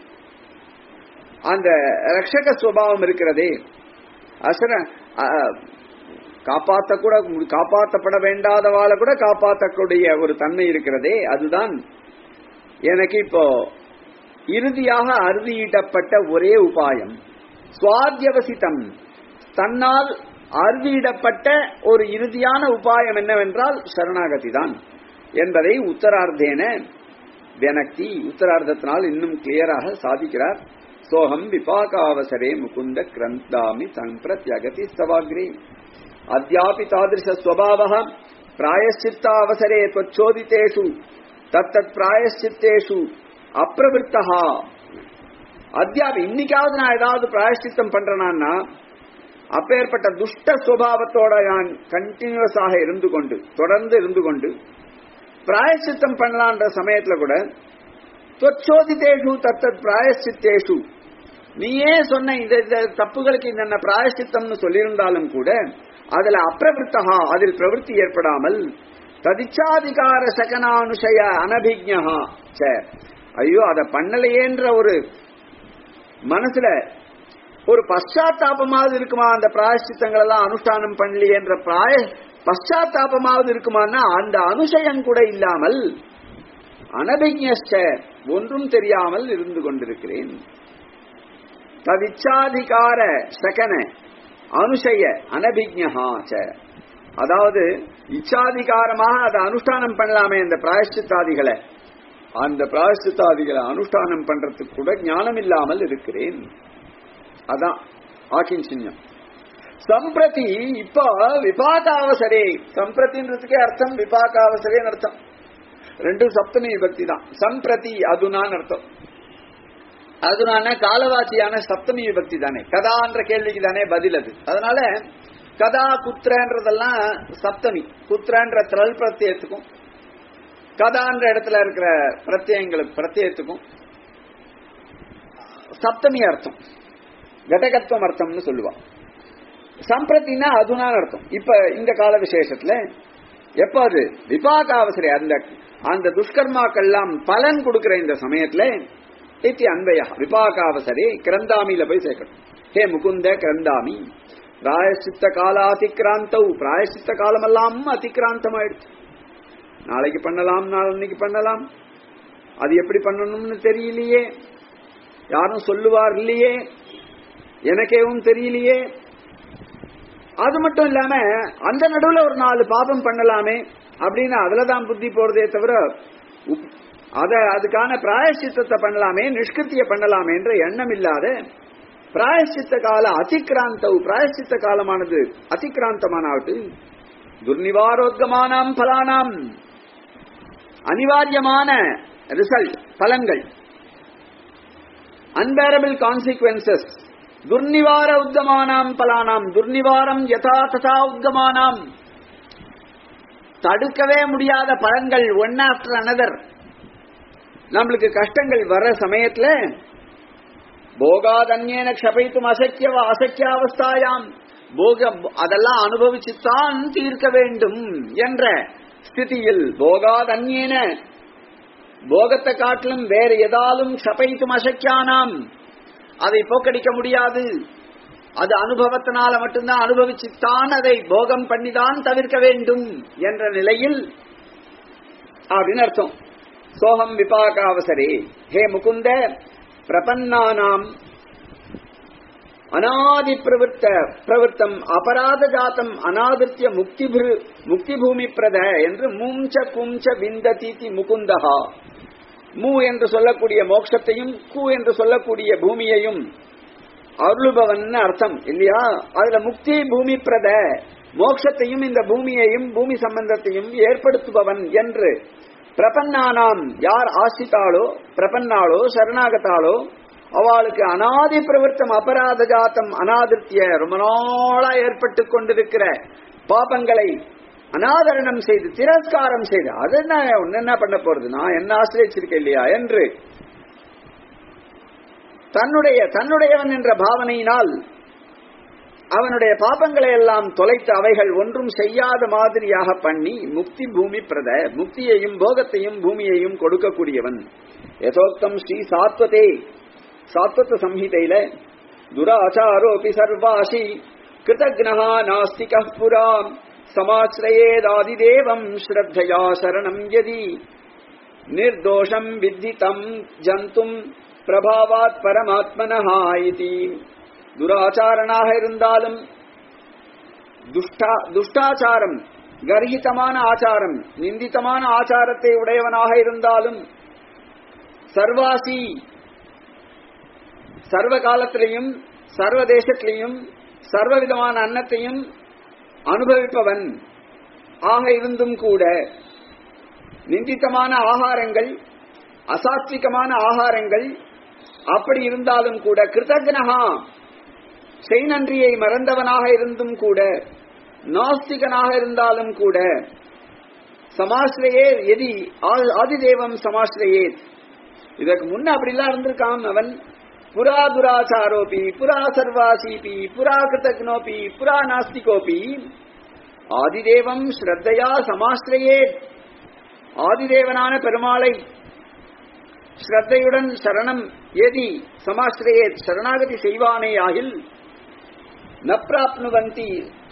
அந்த ரட்சக சுவாவம் இருக்கிறதே அசர அ- காப்பாத்த கூட காப்பாற்றப்பட வேண்டாதவாளை கூட காப்பாற்றக்கூடிய ஒரு தன்மை இருக்கிறதே அதுதான் எனக்கு இப்போ இறுதியாக அறுதியிடப்பட்ட ஒரே உபாயம் சுவாத்தியவசிதம் தன்னால் அறுதியிடப்பட்ட ஒரு இறுதியான உபாயம் என்னவென்றால் சரணாகதி தான் என்பதை உத்தரார்த்தேன வினக்தி உத்தரார்த்தத்தினால் இன்னும் கிளியராக சாதிக்கிறார் சோகம் விபாகாவசரே முகுந்த கிரந்தாமி சம்பிரத்யகதி ஸ்தவாகிரே அத்யாபி தாதிருஷ ஸ்வபாவः பிராயश्चित्तावसरे त्वच्चोदितेषु தத்தத் பிராயश्चित्तेषु அப்பிரவருத்தா அத்தியாபி இன்னைக்காவது நான் ஏதாவது பிராயஷ்சித்தம் பண்றேனா அப்பேற்பட்ட துஷ்ட சுவாவத்தோட நான் கண்டினியூஸாக இருந்து கொண்டு தொடர்ந்து இருந்து கொண்டு பிராயஷ்சித்தம் பண்ணலான்ற சமயத்துல கூட தொச்சோதித்தேஷு தத்தத் பிராயஷ்சித்தேஷு நீயே சொன்ன இந்த இந்த தப்புகளுக்கு இந்த பிராயஷ்சித்தம்னு சொல்லியிருந்தாலும் கூட அதுல அப்பிரவருத்தகா அதில் பிரவருத்தி ஏற்படாமல் ததிச்சாதிகார சகனானுஷய அனபிஜா ச ஐயோ அதை பண்ணலையேன்ற ஒரு மனசுல ஒரு பశ్చాத்தாபமாவது இருக்குமா அந்த பிராயஷ்சித்தங்கள் எல்லாம் அனுஷ்டானம் பண்ணலையேன்ற பிராய பశ్చాத்தாபமாவது இருக்குமான்னா அந்த அனுஷயம் கூட இல்லாமல் அனபிஜ்ஞ ஒன்றும் தெரியாமல் இருந்து கொண்டிருக்கிறேன் தவிச்சாதிகார சகன அனுஷய அனபிஜா அதாவது இச்சாதிகாரமாக அதை அனுஷ்டானம் பண்ணலாமே அந்த பிராயஷ்சித்தாதிகளை அந்த பிராயஷ்சித்தாதிகளை அனுஷ்டானம் பண்றதுக்கு கூட ஞானம் இல்லாமல் இருக்கிறேன் அதான் ஆக்கின் சின்னம் சம்பிரதி இப்போ விபாகாவசரே சம்பிரதின்றதுக்கே அர்த்தம் விபாகாவசரேன்னு அர்த்தம் ரெண்டும் சப்தமி விபக்தி தான் சம்பிரதி அதுனான்னு அர்த்தம் அதுனான காலவாசியான சப்தமி விபக்தி தானே கதான்ற கேள்விக்கு தானே பதில் அது அதனால கதா குத்ரன்றதெல்லாம் சப்தமி குத்ரன்ற திரள் பிரத்தியத்துக்கும் கதான்ற இடத்துல இருக்கிற பிரத்யங்களுக்கு பிரத்யத்துக்கும் சப்தமி அர்த்தம் கடகத்துவம் அர்த்தம்னு சொல்லுவா சம்பிரத்தினா அதுனான்னு அர்த்தம் இப்ப இந்த கால விசேஷத்துல எப்ப அது விபாகாவசரி அந்த அந்த துஷ்கர்மாக்கெல்லாம் பலன் கொடுக்கிற இந்த சமயத்துல இத்தி அன்பையா விபாகாவசரி கிரந்தாமியில போய் சேர்க்கணும் ஹே முகுந்த கிரந்தாமி பிராயசித்த கால அதிக்ராந்தவு பிராயசித்த காலமெல்லாம் அதிக்ராந்தம் ஆயிடுச்சு நாளைக்கு பண்ணலாம் நாளைக்கு பண்ணலாம் அது எப்படி பண்ணணும்னு தெரியலையே யாரும் சொல்லுவார் இல்லையே எனக்கேவும் தெரியலையே அது மட்டும் இல்லாம அந்த நடுவுல ஒரு நாலு பாபம் பண்ணலாமே அப்படின்னு அதுலதான் புத்தி போறதே தவிர உப்- அத அதுக்கான பிராயசித்தத்தை பண்ணலாமே நிஷ்கிருத்திய பண்ணலாமே என்ற எண்ணம் இல்லாத பிராயசித்த கால அதிக்ராந்தவு பிராயசித்த காலமானது அதிக்ராந்தமானாவட்டு துர்நிவாரோத்கமானாம் பலானாம் அனிவாரியமான ரிசல்ட் பலன்கள் அன்பேரபிள் கான்சிக்வன்சஸ் துர்நிவார உத்தமானாம் பலானாம் துர்நிவாரம் யதா ததா உத்தமானாம் தடுக்கவே முடியாத பலன்கள் ஒன் ஆஃப்டர் அனதர் நம்மளுக்கு கஷ்டங்கள் வர சமயத்துல போகாதன்யேன க்ஷபைத்தும் அசக்கிய அசக்கியாவஸ்தாயாம் போக அதெல்லாம் அனுபவிச்சுத்தான் தீர்க்க வேண்டும் என்ற ஸ்திதியில் போகாதன்யேன போகத்தை காட்டிலும் வேறு எதாலும் க்ஷபைத்தும் அசக்கியானாம் அதை போக்கடிக்க முடியாது அது அனுபவத்தினால மட்டும்தான் அனுபவிச்சுத்தான் அதை போகம் பண்ணிதான் தவிர்க்க வேண்டும் என்ற நிலையில் அப்படின்னு அர்த்தம் சோகம் விபாகாவசரே ஹே முகுந்த பிரபன்னானாம் அநாதி பிரவருத்த பிரவருத்தம் அபராத ஜாத்தம் அநாதித்ய முக்தி முக்தி பூமி பிரத என்று மூஞ்ச குஞ்ச விந்ததீதி முகுந்தகா மூ என்று சொல்லக்கூடிய மோட்சத்தையும் கு என்று சொல்லக்கூடிய பூமியையும் அருளுபவன் அர்த்தம் இல்லையா அதுல முக்தி பூமி பிரத மோட்சத்தையும் இந்த பூமியையும் பூமி சம்பந்தத்தையும் ஏற்படுத்துபவன் என்று பிரபன்னானாம் யார் ஆசித்தாளோ பிரபன்னாளோ சரணாகத்தாளோ அவளுக்கு அனாதி பிரவர்த்தம் அபராத ஜாத்தம் அனாதிருத்திய ரொம்ப நாளா ஏற்பட்டு கொண்டிருக்கிற பாபங்களை அனாதரணம் செய்து திரஸ்காரம் செய்து அது என்ன ஒன்னு என்ன பண்ண போறது நான் என்ன ஆசிரியச்சிருக்கேன் இல்லையா என்று தன்னுடைய தன்னுடையவன் என்ற பாவனையினால் அவனுடைய பாபங்களை எல்லாம் தொலைத்து அவைகள் ஒன்றும் செய்யாத மாதிரியாக பண்ணி முக்தி பூமி பிரத முக்தியையும் போகத்தையும் பூமியையும் கொடுக்கக்கூடியவன் யதோக்தம் ஸ்ரீ சாத்வதே சாத்வத சம்ஹிதையில துராச்சாரோபி சர்வாசி கிருதக்னஹா நாஸ்திக புராம் சமாசிரயேதாதிதேவம் ஸ்ரத்தையா சரணம் யதி நிர்தோஷம் வித்திதம் ஜந்தும் பிரபாவாத் பரமாத்மனஹா இதி துராச்சாரனாக இருந்தாலும் துஷ்டா துஷ்டாச்சாரம் கர்ஹிதமான ஆச்சாரம் நிந்தித்தமான ஆச்சாரத்தை உடையவனாக இருந்தாலும் சர்வாசி சர்வ காலத்திலையும் சர்வ தேசத்திலையும் சர்வ விதமான அன்னத்தையும் அனுபவிப்பவன் ஆக இருந்தும் கூட நிந்தித்தமான ஆகாரங்கள் அசாத்விகமான ஆகாரங்கள் அப்படி இருந்தாலும் கூட கிருதஜனகா செய்நன்றியை மறந்தவனாக இருந்தும் கூட நாஸ்திகனாக இருந்தாலும் கூட சமாசிரையே எதி ஆதிதேவம் சமாசிரையே இதற்கு முன்ன அப்படிலாம் இருந்திருக்கான் அவன் புரா துராச்சாரோபி புரா சர்வாசிபி புரா கிருத்தக்னோபி புரா நாஸ்திகோபி ஆதிதேவம் ஸ்ரத்தையா சமாசிரையே ஆதிதேவனான பெருமாளை ஸ்ரத்தையுடன் சரணம் எதி சமாசிரையே சரணாகதி செய்வானே ஆகில் ந பிராப்னுவந்தி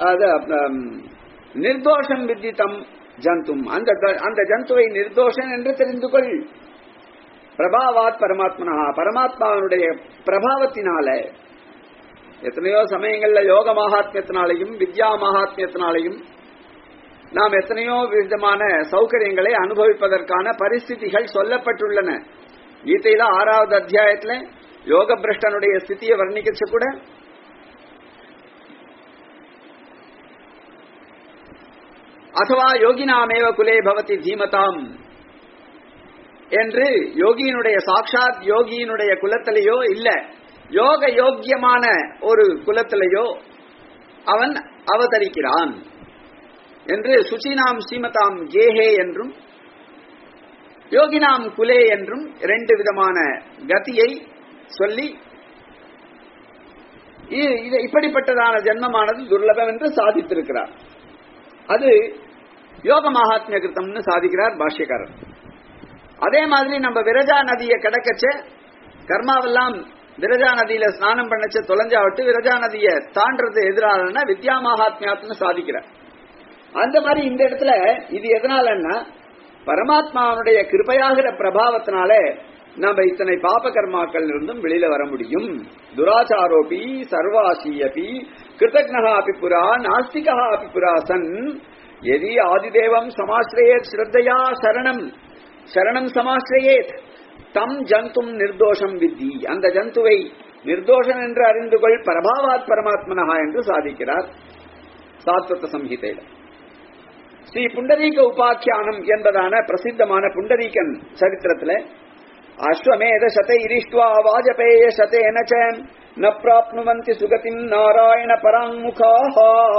நிர்தோஷம் வித்தித்தம் ஜந்தும் அந்த அந்த ஜந்துவை நிர்தோஷன் என்று தெரிந்து கொள் பிரபாவாத் பரமாத்மனா பரமாத்மாவனுடைய பிரபாவத்தினால எத்தனையோ சமயங்கள்ல யோக மகாத்மியத்தினாலையும் வித்யா மகாத்மியத்தினாலையும் நாம் எத்தனையோ விதமான சௌகரியங்களை அனுபவிப்பதற்கான பரிஸ்திதிகள் சொல்லப்பட்டுள்ளன கீதையில ஆறாவது அத்தியாயத்துல யோக பிரஷ்டனுடைய ஸ்திதியை வர்ணிக்கச்சு கூட அதுவா யோகினாமேவ குலே பவதி தீமதாம் என்று யோகியினுடைய சாட்சாத் யோகியினுடைய குலத்திலேயோ இல்ல யோக யோக்கியமான ஒரு குலத்திலேயோ அவன் அவதரிக்கிறான் என்று சுச்சினாம் சீமதாம் கேஹே என்றும் யோகினாம் குலே என்றும் ரெண்டு விதமான கதியை சொல்லி இ- இது இப்படிப்பட்டதான ஜென்மமானது துர்லபம் என்று சாதித்திருக்கிறார் அது யோக மகாத்மிய கிருத்தம்னு சாதிக்கிறார் பாஷ்யக்காரர் அதே மாதிரி நம்ம விரஜா நதியை கடக்கச்ச கர்மாவெல்லாம் விரஜா நதியில ஸ்நானம் பண்ணச்ச தொலைஞ்சா விட்டு விரஜா நதியை தாண்டறது எதிரான வித்யா மகாத்மியாத்னு சாதிக்கிறார் அந்த மாதிரி இந்த இடத்துல இது எதனாலன்னா பரமாத்மாவுடைய கிருபையாகிற பிரபாவத்தினால நம்ம இத்தனை பாப கர்மாக்கள் இருந்தும் வெளியில வர முடியும் துராச்சாரோபி சர்வாசியபி கிருத்தக்னஹா அபி புரா நாஸ்திகா அபி புரா சன் எதி ஆதிதேவம் சமாசிரயேத் ஸ்ரத்தையா சரணம் சரணம் சமாசிரயேத் தம் ஜந்தும் நிர்தோஷம் வித்தி அந்த ஜந்துவை நிர்தோஷம் என்று அறிந்து கொள் பரபாவாத் பரமாத்மனஹா என்று சாதிக்கிறார் சாத்வத சம்ஹிதையில ஸ்ரீ புண்டரீக உபாக்கியானம் என்பதான பிரசித்தமான புண்டரீகன் சரித்திரத்துல அஸ்வமேத சதை இரிஷ்டுவா வாஜபேய சதேன ச ந பிராப்னுவந்தி சுகதிம் நாராயண பராங்முகாः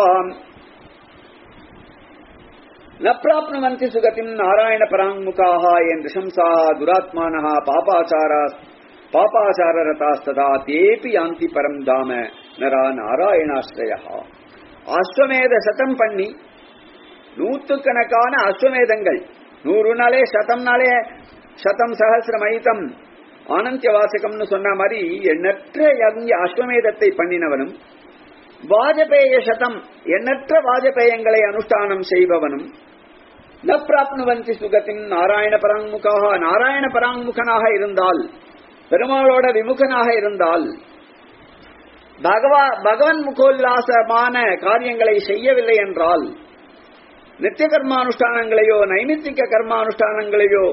ந பிராப்னுவந்தி சுகதிம் நாராயண பராங்முகாः என்று சம்சா துராத்மானः பாபாச்சாரா பாபாச்சாரரதாஸ்ததா தேபி யாந்தி பரம் தாம நரா நாராயணாஸ்ரயா அஸ்வமேத சதம் பண்ணி நூத்துக்கணக்கான அஸ்வமேதங்கள் நூறு நாளே சதம் நாளே சதம் சகசிரம் ஐதம் ஆனந்திய வாசகம்னு சொன்ன மாதிரி எண்ணற்ற யக்ஞ அஸ்வமேதத்தை பண்ணினவனும் வாஜபேய சதம் எண்ணற்ற வாஜபேயங்களை அனுஷ்டானம் செய்பவனும் ந பிராப்னுவந்தி சுகத்தின் நாராயண பராங்முகாக நாராயண பராங்முகனாக இருந்தால் பெருமாளோட விமுகனாக இருந்தால் பகவா பகவன் முகோல்லாசமான காரியங்களை செய்யவில்லை என்றால் நித்திய கர்மானுஷ்டானங்களையோ நைமித்திக கர்மானுஷ்டானங்களையோ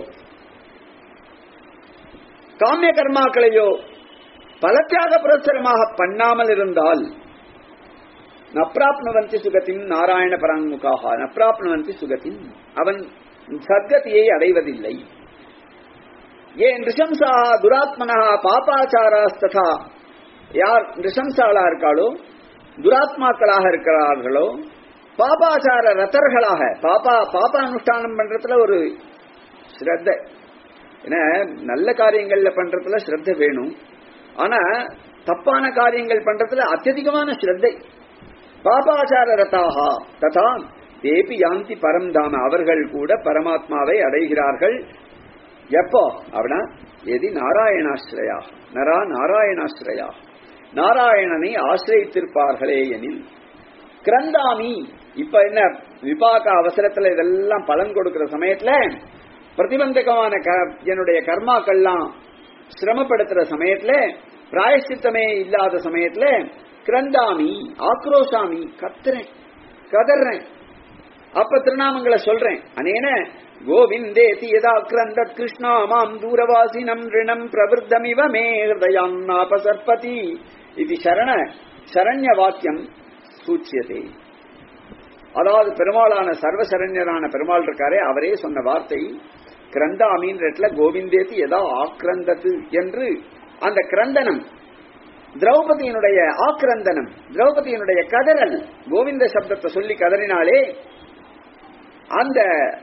காமிய கர்மாக்களையோ பலத்தியாக புரஸ்தரமாக பண்ணாமல் இருந்தால் நப்ராப்னுவந்தி சுகத்தின் நாராயண பராங்முகாக நப்ராப்னுவந்தி சுகத்தின் அவன் சத்கதியை அடைவதில்லை ஏன் ரிஷம்சா துராத்மனா பாப்பாச்சாராஸ்ததா யார் ரிஷம்சாளா இருக்காளோ துராத்மாக்களாக இருக்கிறார்களோ பாபாச்சார ரத்தர்களாக பாப்பா பாப்பா அனுஷ்டானம் பண்றதுல ஒரு ஸ்ரத்த ஏன்னா நல்ல காரியங்கள்ல பண்றதுல ஸ்ரத்த வேணும் ஆனா தப்பான காரியங்கள் பண்றதுல அத்தியதிகமான ஸ்ரத்தை பாபாச்சார ரதாகா ததா தேபி யாந்தி பரம்தாம அவர்கள் கூட பரமாத்மாவை அடைகிறார்கள் எப்போ அவனா எதி நாராயணாஸ்ரயா நரா நாராயணாஸ்ரயா நாராயணனை ஆசிரியத்திருப்பார்களே எனில் கிரந்தாமி இப்ப என்ன விபாக அவசரத்துல இதெல்லாம் பலன் கொடுக்கிற சமயத்துல பிரதிபந்தகமான க- என்னுடைய கர்மாக்கள்லாம் சிரமப்படுத்துற சமயத்துல பிராயசித்தமே இல்லாத சமயத்துல கிரந்தாமி ஆக்ரோஷாமி கத்துறேன் கதறேன் அப்ப திருநாமங்களை சொல்றேன் அனேன கோவிந்தேதி யதா கிரந்தத் கிருஷ்ணா மாம் தூரவாசினம் ரிணம் பிரவருத்தமிவ மே ஹிருதயான்னாபசர்பதி இது சரண சரண்ய வாக்கியம் சூச்சியதே அதாவது பெருமாளான சர்வசரண்யரான பெருமாள் இருக்காரே அவரே சொன்ன வார்த்தை கிரந்தாமின் இடத்துல கோவிந்தேதி எதா ஆக்ரந்தது என்று அந்த கிரந்தனம் திரௌபதியினுடைய ஆக்ரந்தனம் திரௌபதியினுடைய கதறல் கோவிந்த சப்தத்தை சொல்லி கதறினாலே அந்த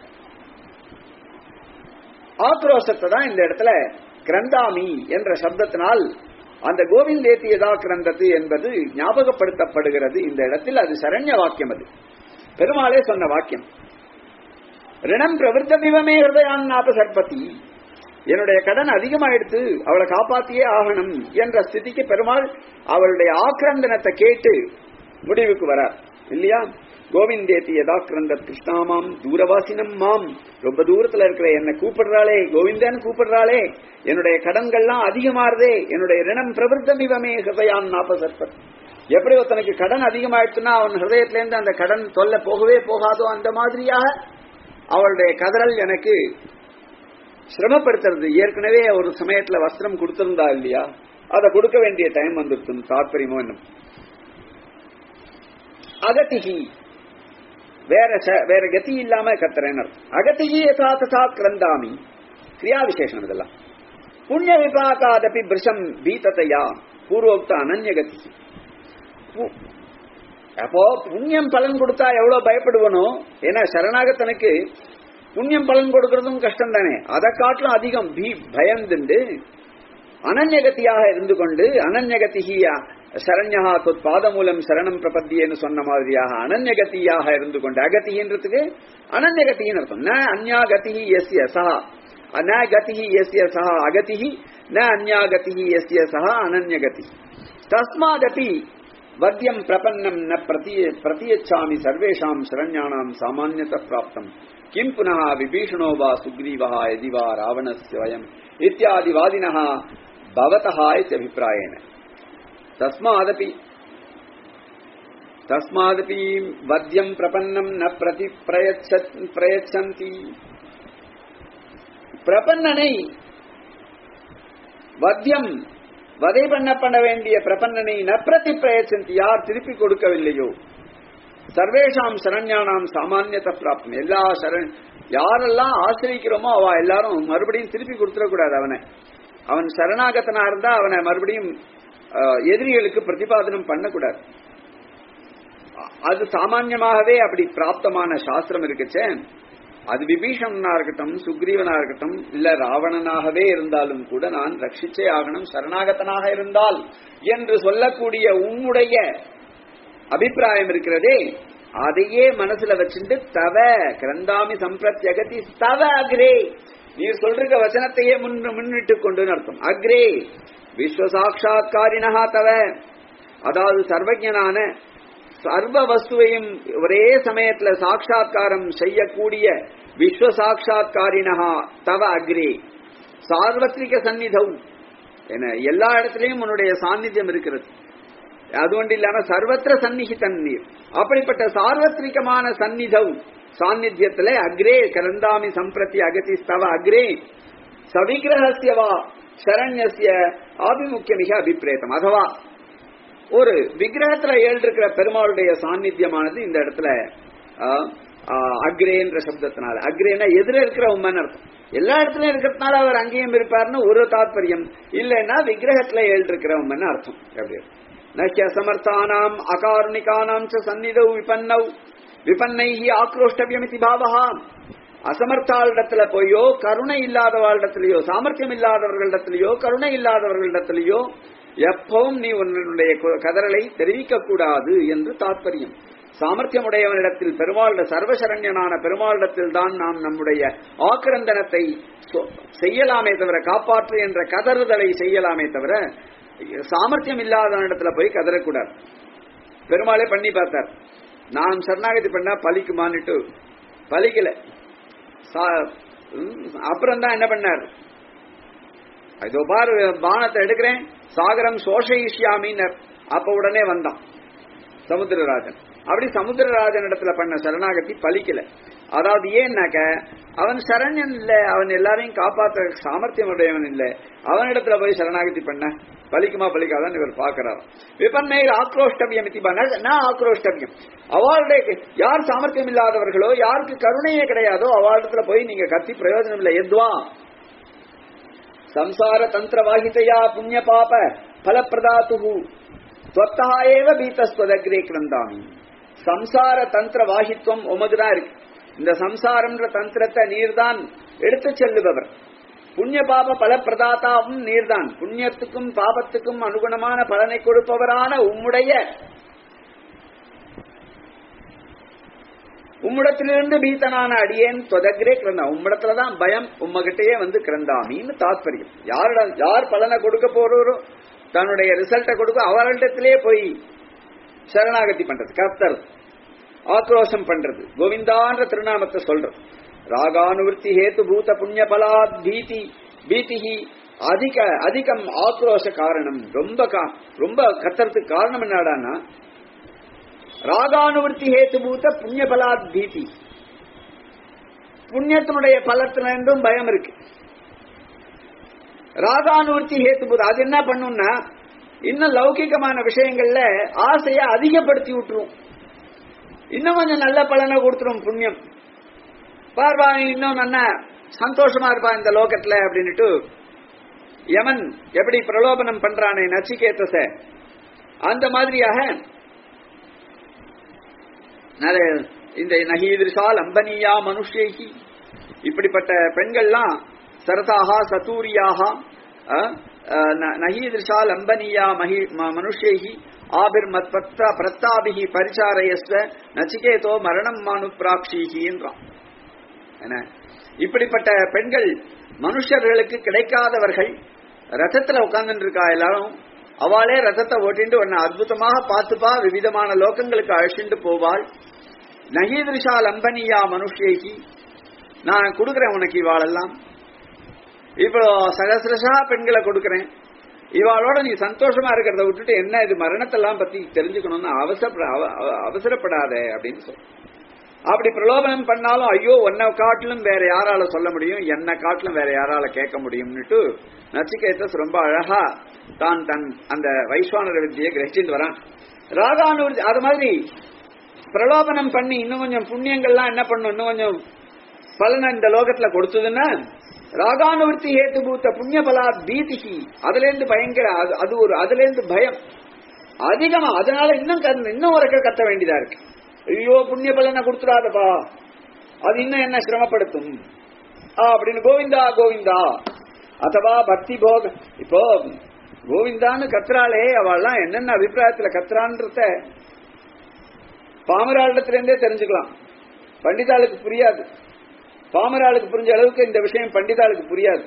ஆக்ரோஷத்தை தான் இந்த இடத்துல கிரந்தாமி என்ற சப்தத்தினால் அந்த கோவிந்தேத்தியதா கிரந்தத்து என்பது ஞாபகப்படுத்தப்படுகிறது இந்த இடத்தில் அது சரண்ய வாக்கியம் அது பெருமாளே சொன்ன வாக்கியம் ரிணம் பிரவருத்தமிவமே ஹிருதயான்னாப சர்பதி என்னுடைய கடன் அதிகமாயிடுத்து அவளை காப்பாத்தியே ஆகணும் என்ற ஸ்திதிக்கு பெருமாள் அவளுடைய ஆக்கிரந்தனத்தை கேட்டு முடிவுக்கு வரார் இல்லையா கோவிந்தேத்தி யதாக்கிரந்த கிருஷ்ணாமாம் தூரவாசினம் மாம் ரொம்ப தூரத்துல இருக்கிற என்ன கூப்பிடுறாளே கோவிந்தன் கூப்பிடுறாளே என்னுடைய கடன்கள்லாம் அதிகமாறுதே என்னுடைய ரிணம் பிரவருத்தமிவமே ஹிருதயான் நாப்ப சர்பத் எப்படி ஒருத்தனுக்கு கடன் அதிகமாயிடுச்சுன்னா அவன் ஹிருதயத்திலேருந்து அந்த கடன் தொல்லை போகவே போகாதோ அந்த மாதிரியாக அவளுடைய கதறல் எனக்கு சிரமப்படுத்துறது ஏற்கனவே ஒரு சமயத்துல வஸ்திரம் கொடுத்திருந்தா இல்லையா அதை கொடுக்க வேண்டிய டைம் வந்துருக்கும் தாற்பயமோ என்னும் அகத்திகி வேற ச- வேற கதி இல்லாம கத்துறேனர் அகத்திகி யதா ததா கிரந்தாமி கிரியா விசேஷம் இதெல்லாம் புண்ணிய விபாகாதபி பிருஷம் பீதத்தையா பூர்வோக்த அனன்ய கதி பு- அப்போ புண்ணியம் பலன் கொடுத்தா எவ்வளவு பயப்படுவனோ ஏன்னா சரணாகத்தனுக்கு புண்ணியம் பலன் கொடுக்கறதும் கஷ்டம் தானே அதை காட்டிலும் அதிகம் பீ பயந்துண்டு அனன்யகத்தியாக இருந்து கொண்டு அனன்யகதிகியா சரண்யா தொத் பாதமூலம் சரணம் பிரபத்தியன்னு சொன்ன மாதிரியாக அனன்யகத்தியாக இருந்து கொண்டு அகதின்றதுக்கு அனன்யகத்தின்னு அர்த்தம் ந அந்யா கதிஹி எஸ்ய சஹா ந கதிஹி எஸ்ய சஹா அகதிஹி ந அந்யா கதிஹி எஸ்ய சஹா அனன்யகதி தஸ்மாதபி வத்தியம் பிரபன்னம் ந பிரதி பிரதியச்சாமி சர்வேஷாம் சரண்யானாம் சாமான்யத பிராப்தம் கிம் புனः விபீஷணோ வா சுக்ரீவः यदि वा रावणस्य वयम् इत्यादि वादिनः भवतः इत्यभिप्रायेण तस्मादपि तस्मादपि वद्यं प्रपन्नं न प्रति प्रयच्छ प्रयच्छन्ति பிரபன்னனை வத்தியம் வதை பண்ண பண்ண வேண்டிய பிரபன்னனை நப்பிரதி பிரயச்சந்தி யார் திருப்பி கொடுக்கவில்லையோ சர்வேஷாம் சரண்யானாம் சாமானியத்தை பிராப்தம் எல்லா சரண் யாரெல்லாம் ஆசிரிக்கிறோமோ அவ எல்லாரும் மறுபடியும் திருப்பி கொடுத்துடக்கூடாது அவனை அவன் சரணாகத்தனா இருந்தா அவனை மறுபடியும் அஹ், எதிரிகளுக்கு பிரதிபாதனம் பண்ணக்கூடாது அ- அது சாமான்யமாகவே அப்படி பிராப்தமான சாஸ்திரம் இருக்குச்சே அது விபீஷணனா இருக்கட்டும் சுக்ரீவனா இருக்கட்டும் இல்ல ராவணனாகவே இருந்தாலும் கூட நான் ரட்சிச்சே ஆகணும் சரணாகத்தனாக இருந்தால் என்று சொல்லக்கூடிய உம்முடைய அபிப்பிராயம் இருக்கிறதே அதையே மனசுல வச்சுட்டு தவ கிரந்தாமி சம்பிரத்யகதி தவ அக்ரே நீர் சொல்ற வசனத்தையே முன் முன்னிட்டு கொண்டு அர்த்தம் அக்ரே விஸ்வ சாட்சா்காரிணா தவ அதாவது சர்வஜனான சர்வ வஸ்துவையும் ஒரே சமயத்துல சாட்சா்காரம் செய்யக்கூடிய விஸ்வ சாட்சா்காரிணா தவ அக்ரே சார்வத்ரிக சந்நிதம் என எல்லா இடத்துலயும் உன்னுடைய சாநித்தியம் இருக்கிறது அது ஒன்று இல்லாம சர்வத்திர சந்நிகிதன் நீர் அப்படிப்பட்ட சார்வத்ரிகமான சந்நிதம் சாநித்தியத்துல அக்ரே கரந்தாமி சம்பிரதி அகதி ஸ்தவ அக்ரே சவிக்கிரகசியவா சரண்யசிய ஆபிமுக்கியமிக அபிப்பிரேதம் அதுவா ஒரு விக்கிரகத்துல ஏழ்ந்திருக்கிற பெருமாளுடைய சாநித்தியமானது இந்த இடத்துல ஆ, ஆ, அக்ரேன்ற சப்தத்தினால அக்ரேனா எதிர இருக்கிற உண்மைன்னு அர்த்தம் எல்லா இடத்துலயும் இருக்கிறதுனால அவர் அங்கேயும் இருப்பார்னு ஒரு தாத்பரியம் இல்லைன்னா விக்கிரகத்துல ஏழ்ந்திருக்கிற உண்மைன்னு அர்த்தம் எப்படி நக்கிய சமர்த்தானாம் அகாருணிகானாம் ச சந்நிதௌ விபன்னௌ விபன்னைஹி ஆக்ரோஷ்டவியமிதி பாவஹா அசமர்த்தாளிடத்துல போயோ கருணை இல்லாதவாளிடத்திலேயோ சாமர்த்தியம் இல்லாதவர்களிடத்திலேயோ கருணை இல்லாதவர்களிடத்திலேயோ எப்பவும் நீ உன்னுடைய கு- கதறலை தெரிவிக்க கூடாது என்று தாத்பரியம் சாமர்த்தியமுடையவனிடத்தில் பெருமாள் சர்வசரண்யனான பெருமாளிடத்தில் தான் நாம் நம்முடைய ஆக்கிரந்தனத்தை சொ- செய்யலாமே தவிர காப்பாற்று என்ற கதறுதலை செய்யலாமே தவிர சாமர்த்தியம் இல்லாதவனிடத்துல போய் கதறக்கூடாது பெருமாளே பண்ணி பார்த்தார் நான் சரணாகதி பண்ணா பலிக்குமான்னுட்டு பலிக்கல அப்புறம் தான் என்ன பண்ணார் இதோ பாரு பானத்தை எடுக்கிறேன் சாகரம் சோஷயிஷ்யாமின்னர் அப்ப உடனே வந்தான் சமுத்திரராஜன் அப்படி சமுத்திரராஜன் இடத்துல பண்ண சரணாகதி பலிக்கல அதாவது ஏன்னாக்க அவன் சரண்யன் இல்ல அவன் எல்லாரையும் காப்பாற்ற சாமர்த்தியம் உடையவன் இல்ல அவனிடத்துல போய் சரணாகதி பண்ண பலிக்குமா பலிக்காதான் இவர் பார்க்கிறார் விபன்னை ஆக்ரோஷ்டவியம் இத்தி ப- ந ஆக்ரோஷ்டவியம் அவளுடைய யார் சாமர்த்தியம் இல்லாதவர்களோ யாருக்கு கருணையே கிடையாதோ அவளிடத்துல போய் நீங்க கத்தி பிரயோஜனம் இல்லை எத்வா ಸಂಸಾರ ತಂತ್ರವಾಹಿತೆಯ ಪುಣ್ಯ ಪಾಪ ಫಲಪ್ರದಾತು ಸ್ವತಃ ಏವ பீத்தஸ்வதக்ரே கிரந்தாமி சம்சார தந்திர வாகித்துவம் உமதுதான் இருக்கு இந்த சம்சாரம்ன்ற தந்திரத்தை நீர்தான் எடுத்து செல்லுபவர் புண்ணிய பாப பலப்பிரதாத்தாவும் நீர்தான் புண்ணியத்துக்கும் பாபத்துக்கும் அனுகுணமான பலனை கொடுப்பவரான உம்முடைய உம்மிடத்திலிருந்து பீத்தனான அடியேன் தொதக்ரே கிரந்தா உம்மிடத்துலதான் பயம் உம்மகிட்டயே வந்து கிரந்தாமின்னு தாத்பரியம் யாரிடம் யார் பலனை கொடுக்க போறோரோ தன்னுடைய ரிசல்ட்டை கொடுக்க அவர்களிடத்திலே போய் சரணாகதி பண்றது கர்த்தர் ஆக்ரோஷம் பண்றது கோவிந்தான்ற திருநாமத்தை சொல்றது ராகானுவர்த்தி ஹேத்து பூத புண்ணிய பலாத் பீதி பீதிஹி அதிக அதிகம் ஆக்ரோஷ காரணம் ரொம்ப கா- ரொம்ப கத்துறதுக்கு காரணம் என்னடான்னா ராகானுவர்த்தி ஹேத்துபூத புண்ணிய பலாத் பீதி புண்ணியத்தினுடைய பலத்திலிருந்தும் பயம் இருக்கு ராகானுவர்த்தி ஹேத்துபூத அது என்ன பண்ணும்னா இன்னும் லௌகிகமான விஷயங்கள்ல ஆசையை அதிகப்படுத்தி விட்டுரும் இன்னும் கொஞ்சம் நல்ல பலனை கொடுத்துரும் புண்ணியம் பார்வா இன்னும் நல்ல சந்தோஷமா இருப்பா இந்த லோகத்துல அப்படின்னுட்டு யமன் எப்படி பிரலோபனம் பண்றானே நச்சிகேதச அந்த மாதிரியாக அது இந்த நகீதிருஷால் அம்பனியா மனுஷேகி இப்படிப்பட்ட பெண்கள்லாம் சரதாகா சதூரியாக நகீதிருஷா லம்பனியா மகி மனுஷேகி ஆபிர் மத் பத்தா பிரத்தாபிகி பரிசாரயஸ்வ நச்சிகேதோ மரணம் மானு பிராக்ஷிகின்றான் என்ன இப்படிப்பட்ட பெண்கள் மனுஷர்களுக்கு கிடைக்காதவர்கள் ரதத்துல உட்கார்ந்துட்டு இருக்கா எல்லாரும் அவளே ரதத்தை ஓட்டிட்டு உன்னை அற்புதமாக பார்த்துப்பா விவிதமான லோகங்களுக்கு அழைச்சிட்டு போவாள் நகீதிருஷா லம்பனியா மனுஷேகி நான் கொடுக்குறேன் உனக்கு இவாளெல்லாம் இப்போ சகசிரசா பெண்களை கொடுக்குறேன் இவாளோட நீ சந்தோஷமா இருக்கிறத விட்டுட்டு என்ன இது மரணத்தெல்லாம் பத்தி தெரிஞ்சுக்கணும்னு அவசர அவசரப்படாத அப்படின்னு சொல்ல அப்படி பிரலோபனம் பண்ணாலும் ஐயோ உன்னை காட்டிலும் வேற யாரால சொல்ல முடியும் என்ன காட்டிலும் வேற யாரால கேட்க முடியும்னுட்டு நச்சிகேதஸ் ரொம்ப அழகா தான் தன் அந்த வைஸ்வானர வித்தியை கிரகிச்சிட்டு வரான் ராகானுவர்த்தி அது மாதிரி பிரலோபனம் பண்ணி இன்னும் கொஞ்சம் புண்ணியங்கள்லாம் என்ன பண்ணும் இன்னும் கொஞ்சம் பலனை இந்த லோகத்துல கொடுத்ததுன்னா ராகானுவர்த்தி ஹேத்து பூத்த புண்ணிய பலா பீதிகி அதுல இருந்து பயங்கர அது ஒரு அதுல இருந்து பயம் அதிகமா அதனால இன்னும் இன்னும் ஒரு கத்த வேண்டியதா இருக்கு ஐயோ புண்ணிய பலனை கொடுத்துடாதப்பா அது இன்னும் என்ன சிரமப்படுத்தும் அப்படின்னு கோவிந்தா கோவிந்தா அதவா பக்தி போக இப்போ கோவிந்தான்னு கத்துறாளே அவள்லாம் என்னென்ன அபிப்பிராயத்துல கத்துறான்றத பாமராளிடத்துல இருந்தே தெரிஞ்சுக்கலாம் பண்டிதாளுக்கு புரியாது பாமராளுக்கு புரிஞ்ச அளவுக்கு இந்த விஷயம் பண்டிதாளுக்கு புரியாது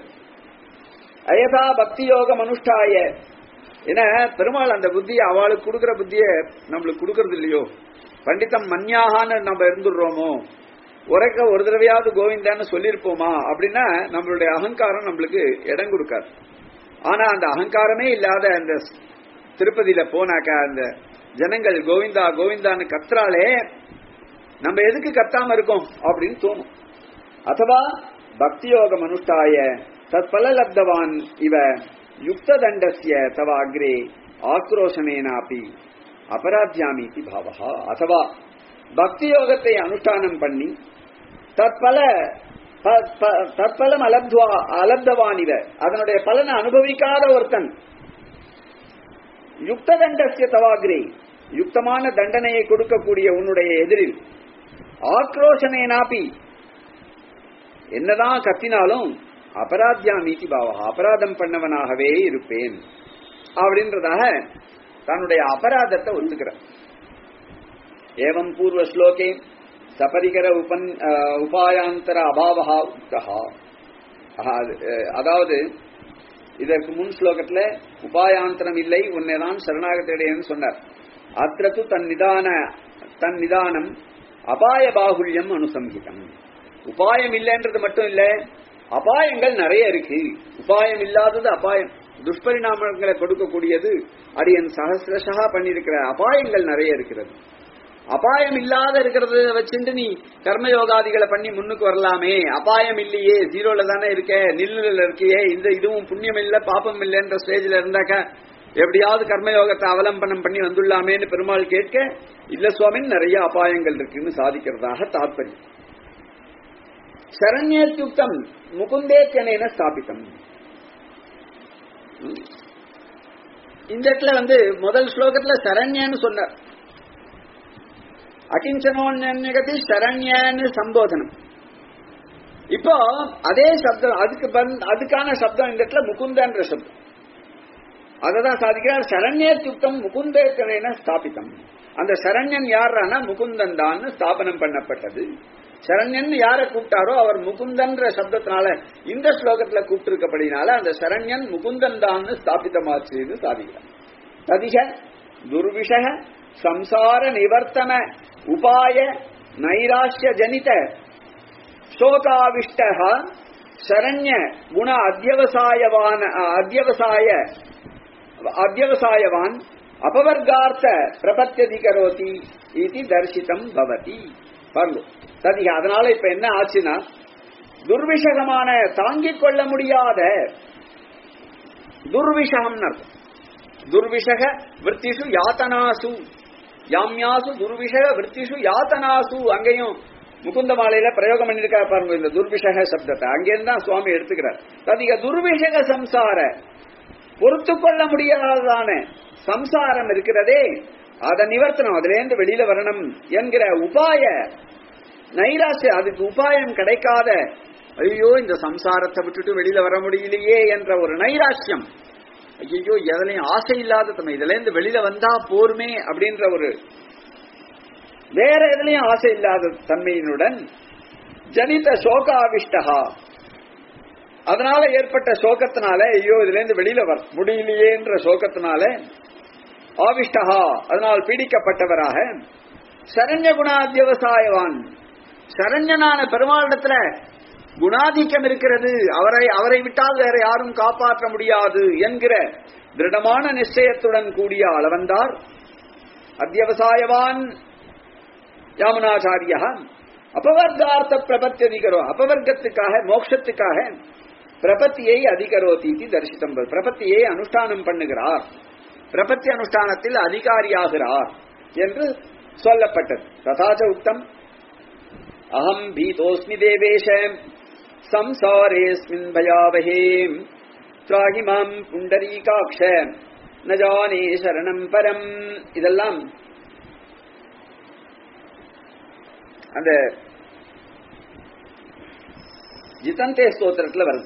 அயதா பக்தி யோகம் அனுஷ்டாய ஏன்னா பெருமாள் அந்த புத்தியை அவளுக்கு கொடுக்குற புத்திய நம்மளுக்கு கொடுக்கறது இல்லையோ பண்டிதம் மன்யாகான்னு நம்ம இருந்துடுறோமோ உரைக்க ஒரு தடவையாவது கோவிந்தான்னு சொல்லியிருப்போமா அப்படின்னா நம்மளுடைய அகங்காரம் நம்மளுக்கு இடம் கொடுக்காது ஆனா அந்த அகங்காரமே இல்லாத அந்த திருப்பதியில போனாக்கா அந்த ஜனங்கள் கோவிந்தா கோவிந்தான்னு கத்துறாலே நம்ம எதுக்கு கத்தாம இருக்கோம் அப்படின்னு தோணும் அதுவா பக்தியோகம் அனுஷ்டாய தத் பலலப்தவான் இவ யுக்த தண்டசிய தவ அக்ரே ஆக்ரோஷனேனாப்பி அபராத்தியாமி பாவகா அதுவா பக்தி யோகத்தை அனுஷ்டானம் பண்ணி தற்பல தற்பலம் அலப்துவா அலப்தவான் இவ அதனுடைய பலனை அனுபவிக்காத ஒருத்தன் யுக்த தண்டசிய தவாகிரே யுக்தமான தண்டனையை கொடுக்கக்கூடிய உன்னுடைய எதிரில் ஆக்ரோஷனேனாப்பி என்னதான் கத்தினாலும் அபராத்தியாமீதி பாவா அபராதம் பண்ணவனாகவே இருப்பேன் அப்படின்றதாக தன்னுடைய அபராதத்தை ஒத்துக்கிறார் ஏவம் பூர்வ ஸ்லோகே சபரிகர உபன் உபாயாந்தர அபாவகா உக்தகா அதாவது இதற்கு முன் ஸ்லோகத்துல உபாயாந்தரம் இல்லை உன்னைதான் சரணாகத்திடையன்னு சொன்னார் அத்திரத்து தன் நிதான தன் நிதானம் அபாய பாகுல்யம் அனுசம்ஹிதம் உபாயம் இல்லைன்றது மட்டும் இல்ல அபாயங்கள் நிறைய இருக்கு உபாயம் இல்லாதது அபாயம் துஷ்பரிணாமங்களை கொடுக்கக்கூடியது அடியன் சகசிரசா பண்ணிருக்கிற அபாயங்கள் நிறைய இருக்கிறது அபாயம் இல்லாத இருக்கிறத வச்சுட்டு நீ கர்மயோகாதிகளை பண்ணி முன்னுக்கு வரலாமே அபாயம் இல்லையே ஜீரோல தானே இருக்க நில்லுல இருக்கியே இந்த இதுவும் புண்ணியம் இல்ல பாப்பம் இல்லைன்ற ஸ்டேஜ்ல இருந்தாக்க எப்படியாவது கர்மயோகத்தை அவலம்பனம் பண்ணி வந்துள்ளாமேன்னு பெருமாள் கேட்க இல்ல சுவாமி நிறைய அபாயங்கள் இருக்குன்னு சாதிக்கிறதாக தாற்பயம் சரண்யத்யுக்தம் முகுந்தேக்கனேன ஸ்தாபித்தம் இந்த இடத்துல வந்து முதல் ஸ்லோகத்துல சரண்யன்னு சொன்னார் அகிஞ்சனோன்யகதி சரண்யன்னு சம்போதனம் இப்போ அதே சப்தம் அதுக்கு அதுக்கான சப்தம் இந்த இடத்துல முகுந்தன்ற சப்தம் அததான் சாதிக்கிறார் சரண்யத்யுக்தம் முகுந்தேக்கனேன ஸ்தாபித்தம் அந்த சரண்யன் யாரானா முகுந்தன் தான் ஸ்தாபனம் பண்ணப்பட்டது சரண்யன் யாரை கூப்பிட்டாரோ அவர் முகுந்தன்ற சப்தத்தினால இந்த ஸ்லோகத்துல கூப்பிட்டிருக்கப்படினால அந்த சரண்யன் முகுந்தன் தான் ஸ்தாபிதமாச்சுன்னு சாதிக்கிறார் ததிக துர்விஷக சம்சார நிவர்த்தன உபாய நைராஷ்ய ஜனித சோகாவிஷ்ட சரண்ய குண அத்தியவசாயவான் அத்தியவசாய அத்தியவசாயவான் அபவர்கார்த்த பிரபத்தியதிகரோதி இது தரிசிதம் பவதி பாருங்க சதிக அதனால இப்ப என்ன ஆச்சுன்னா துர்விஷகமான தாங்கிக் கொள்ள முடியாத துர்விஷகம் அர்த்தம் துர்விஷக விற்த்திஷு யாத்தனாசு யாம்யாசு துர்விஷக விற்த்திஷு யாத்தனாசு அங்கேயும் முகுந்த மாலையில பிரயோகம் பண்ணிருக்கா பாருங்க இந்த துர்விஷக சப்தத்தை அங்கேருந்து தான் சுவாமி எடுத்துக்கிறார் அதிக துர்விஷக சம்சார பொறுத்து கொள்ள முடியாததான சம்சாரம் இருக்கிறதே அதை நிவர்த்தனம் அதுல இருந்து வெளியில வரணும் என்கிற உபாய நைராசிய அதுக்கு உபாயம் கிடைக்காத ஐயோ இந்த சம்சாரத்தை விட்டுட்டு வெளியில வர முடியலையே என்ற ஒரு நைராஷ்யம் ஐயோ எதுலையும் ஆசை இல்லாத தன்மை இதுல இருந்து வெளியில வந்தா போருமே அப்படின்ற ஒரு வேற எதுலயும் ஆசை இல்லாத தன்மையினுடன் ஜனித சோகாவிஷ்டகா அதனால ஏற்பட்ட சோகத்தினால ஐயோ இதுல இருந்து வெளியில வர முடியலையேன்ற சோகத்தினால ஆவிஷ்டகா அதனால் பீடிக்கப்பட்டவராக சரண்ய குணாத்தியவசாயவான் சரண்யனான பெருமாளிடத்துல குணாதிக்கம் இருக்கிறது அவரை அவரை விட்டால் வேற யாரும் காப்பாற்ற முடியாது என்கிற திருடமான நிச்சயத்துடன் கூடிய அளவந்தார் அத்தியவசாயவான் யாமுனாச்சாரியா அபவர்கார்த்த பிரபத்தி அதிகரோ அபவர்க்கத்துக்காக மோட்சத்துக்காக பிரபத்தியை அதிகரோதி தரிசித்தம் பிரபத்தியை அனுஷ்டானம் பண்ணுகிறார் பிரபத்தி அனுஷ்டானத்தில் அதிகாரியாகிறார் என்று சொல்லப்பட்டது ததாச்ச உக்தம் அகம் பீதோஸ்மி தேவேஷ சம்சாரேஸ்மின் பயாவஹே திராகி மாம் புண்டரீகாட்ச நஜானே சரணம் பரம் இதெல்லாம் அந்த ஜிதந்தே ஸ்தோத்திரத்துல வருது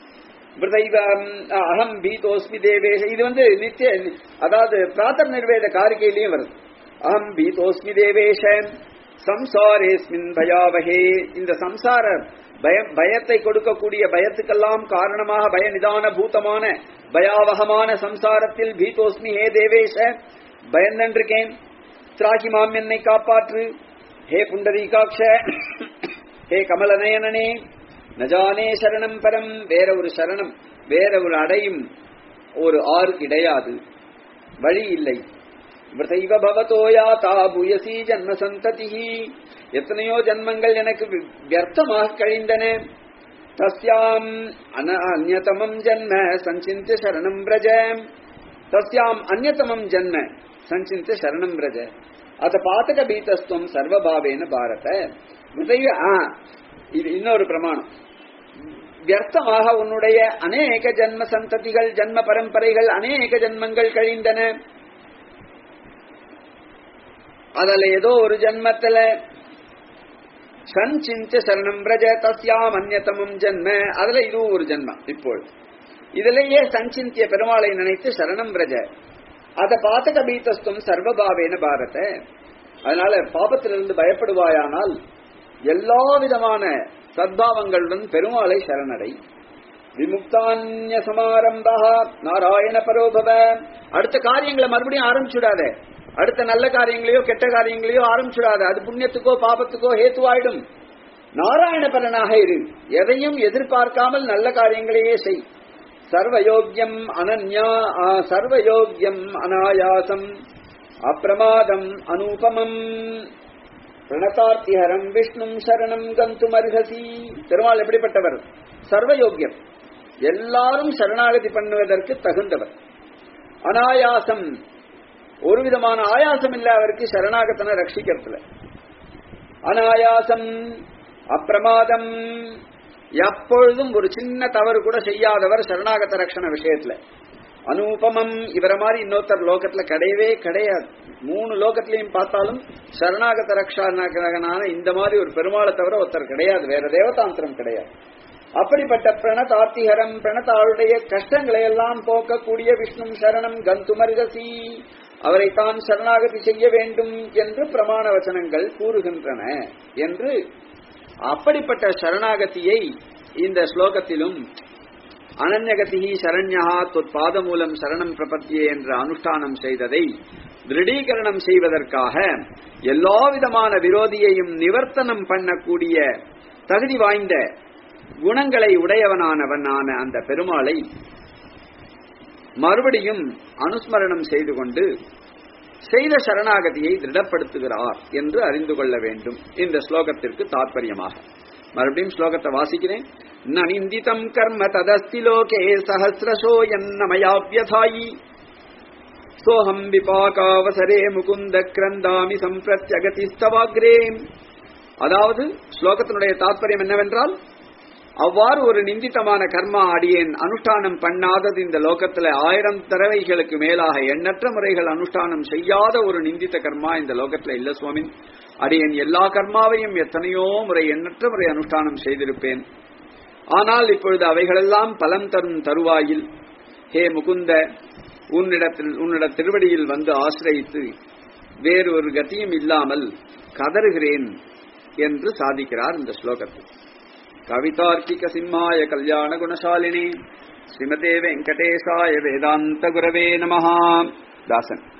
அகம் பீதோஸ்மி தேவேஷ இது வந்து நித்திய அதாவது பிராத்தர் நிர்வேத காரிகையிலையும் வருது அகம் பீதோஸ்மி தேவேஷ சம்சாரேஸ்மின் பயாவகே இந்த சம்சார பயம் பயத்தை கொடுக்கக்கூடிய பயத்துக்கெல்லாம் காரணமாக பய நிதான பூதமான பயாவகமான சம்சாரத்தில் பீதோஸ்மி ஹே தேவேஷ பயந்தன்றிருக்கேன் திராகி மாம் என்னை காப்பாற்று ஹே புண்டரீகாட்ச ஹே கமலநயனனே நஜானே சரணம் பரம் வேற ஒரு சரணம் வேற ஒரு அடையும் ஒரு ஆறு கிடையாது வழி இல்லை விரதைவ பவதோயா தா பூயசி ஜன்ம சந்ததி எத்தனையோ ஜன்மங்கள் எனக்கு வியர்த்தமாக கழிந்தன தஸ்யாம் அந்நதமம் ஜன்ம சஞ்சிந்த சரணம் பிரஜ தஸ்யாம் அந்நதமம் ஜன்ம சஞ்சிந்த சரணம் பிரஜ அத பாத்தக பீதஸ்துவம் சர்வபாவேன பாரத விதைவ இது இன்னொரு பிரமாணம் வியர்த்தமாக உன்னுடைய அநேக ஜன்ம சந்ததிகள் ஜன்ம பரம்பரைகள் அநேக ஜன்மங்கள் கழிந்தன அதுல ஏதோ ஒரு ஜன்மத்துல சஞ்சிஞ்ச சரணம் பிரஜ தஸ்யாம் அந்நதமம் ஜன்ம அதுல இதுவும் ஒரு ஜன்மம் இப்பொழுது இதுலயே சஞ்சிந்திய பெருமாளை நினைத்து சரணம் பிரஜ அத பாத்தக பீதஸ்துவம் சர்வபாவேன பாரத அதனால பாபத்திலிருந்து பயப்படுவாயானால் எல்லா விதமான சத்பாவங்களுடன் பெருமாளை சரணடை விமுக்தான்ய சமாரம்பா நாராயண பரோபவ அடுத்த காரியங்களை மறுபடியும் ஆரம்பிச்சுடாத அடுத்த நல்ல காரியங்களையோ கெட்ட காரியங்களையோ ஆரம்பிச்சுடாத அது புண்ணியத்துக்கோ பாபத்துக்கோ ஹேத்துவாயிடும் நாராயண பரனாக இரு எதையும் எதிர்பார்க்காமல் நல்ல காரியங்களையே செய் சர்வயோக்கியம் அனன்யா சர்வயோக்கியம் அனாயாசம் அப்பிரமாதம் அனூபமம் பிரணதார்த்திஹரம் விஷ்ணும் சரணம் கந்தும் அர்ஹசி பெருமாள் எப்படிப்பட்டவர் சர்வயோக்கியம் எல்லாரும் சரணாகதி பண்ணுவதற்கு தகுந்தவர் அனாயாசம் ஒரு விதமான ஆயாசம் இல்ல அவருக்கு சரணாகத்தனை ரட்சிக்கிறதுல அனாயாசம் அப்பிரமாதம் எப்பொழுதும் ஒரு சின்ன தவறு கூட செய்யாதவர் சரணாகத ரட்சண விஷயத்துல அனூபமம் இவரை மாதிரி இன்னொருத்தர் லோகத்துல கிடையவே கிடையாது மூணு லோகத்திலையும் பார்த்தாலும் சரணாகத ரக்ஷானான இந்த மாதிரி ஒரு பெருமாளை தவிர ஒருத்தர் கிடையாது வேற தேவதாந்திரம் கிடையாது அப்படிப்பட்ட பிரணதார்த்திகரம் பிரணதாளுடைய கஷ்டங்களை எல்லாம் போக்கக்கூடிய விஷ்ணு சரணம் கந்துமர்கசி அவரைத்தான் சரணாகதி செய்ய வேண்டும் என்று பிரமாண வச்சனங்கள் கூறுகின்றன என்று அப்படிப்பட்ட சரணாகதியை இந்த ஸ்லோகத்திலும் அனன்யகதி சரண்யா தொத் பாதமூலம் சரணம் பிரபத்தியே என்ற அனுஷ்டானம் செய்ததை திருடீகரணம் செய்வதற்காக எல்லா விதமான விரோதியையும் நிவர்த்தனம் பண்ணக்கூடிய தகுதி வாய்ந்த குணங்களை உடையவனானவனான அந்த பெருமாளை மறுபடியும் அனுஸ்மரணம் செய்து கொண்டு செய்த சரணாகதியை திருடப்படுத்துகிறார் என்று அறிந்து கொள்ள வேண்டும் இந்த ஸ்லோகத்திற்கு தாற்பயமாக மறுபடியும் ஸ்லோகத்தை வாசிக்கிறேன் நனிந்திதம் கர்ம ததஸ்தி லோகே சஹசிரசோ என்னமயாவியதாயி சோஹம் விபாகாவசரே முகுந்த கிரந்தாமி சம்பிரத்யகதிஸ்தவாக்ரே அதாவது ஸ்லோகத்தினுடைய தாற்பயம் என்னவென்றால் அவ்வாறு ஒரு நிந்தித்தமான கர்மா அடியேன் அனுஷ்டானம் பண்ணாதது இந்த லோகத்துல ஆயிரம் தடவைகளுக்கு மேலாக எண்ணற்ற முறைகள் அனுஷ்டானம் செய்யாத ஒரு நிந்தித்த கர்மா இந்த லோகத்துல இல்ல சுவாமி அடியேன் எல்லா கர்மாவையும் எத்தனையோ முறை எண்ணற்ற முறை அனுஷ்டானம் செய்திருப்பேன் ஆனால் இப்பொழுது அவைகளெல்லாம் பலம் தரும் தருவாயில் ஹே முகுந்த உன்னிடத்தில் உன்னிட திருவடியில் வந்து ஆசிரயித்து வேறு ஒரு கத்தியும் இல்லாமல் கதறுகிறேன் என்று சாதிக்கிறார் இந்த ஸ்லோகத்தில் கவிதார்க்கிக சிம்மாய கல்யாண குணசாலினி ஸ்ரீமதே வெங்கடேசாய வேதாந்த குரவே நமஹா தாசன்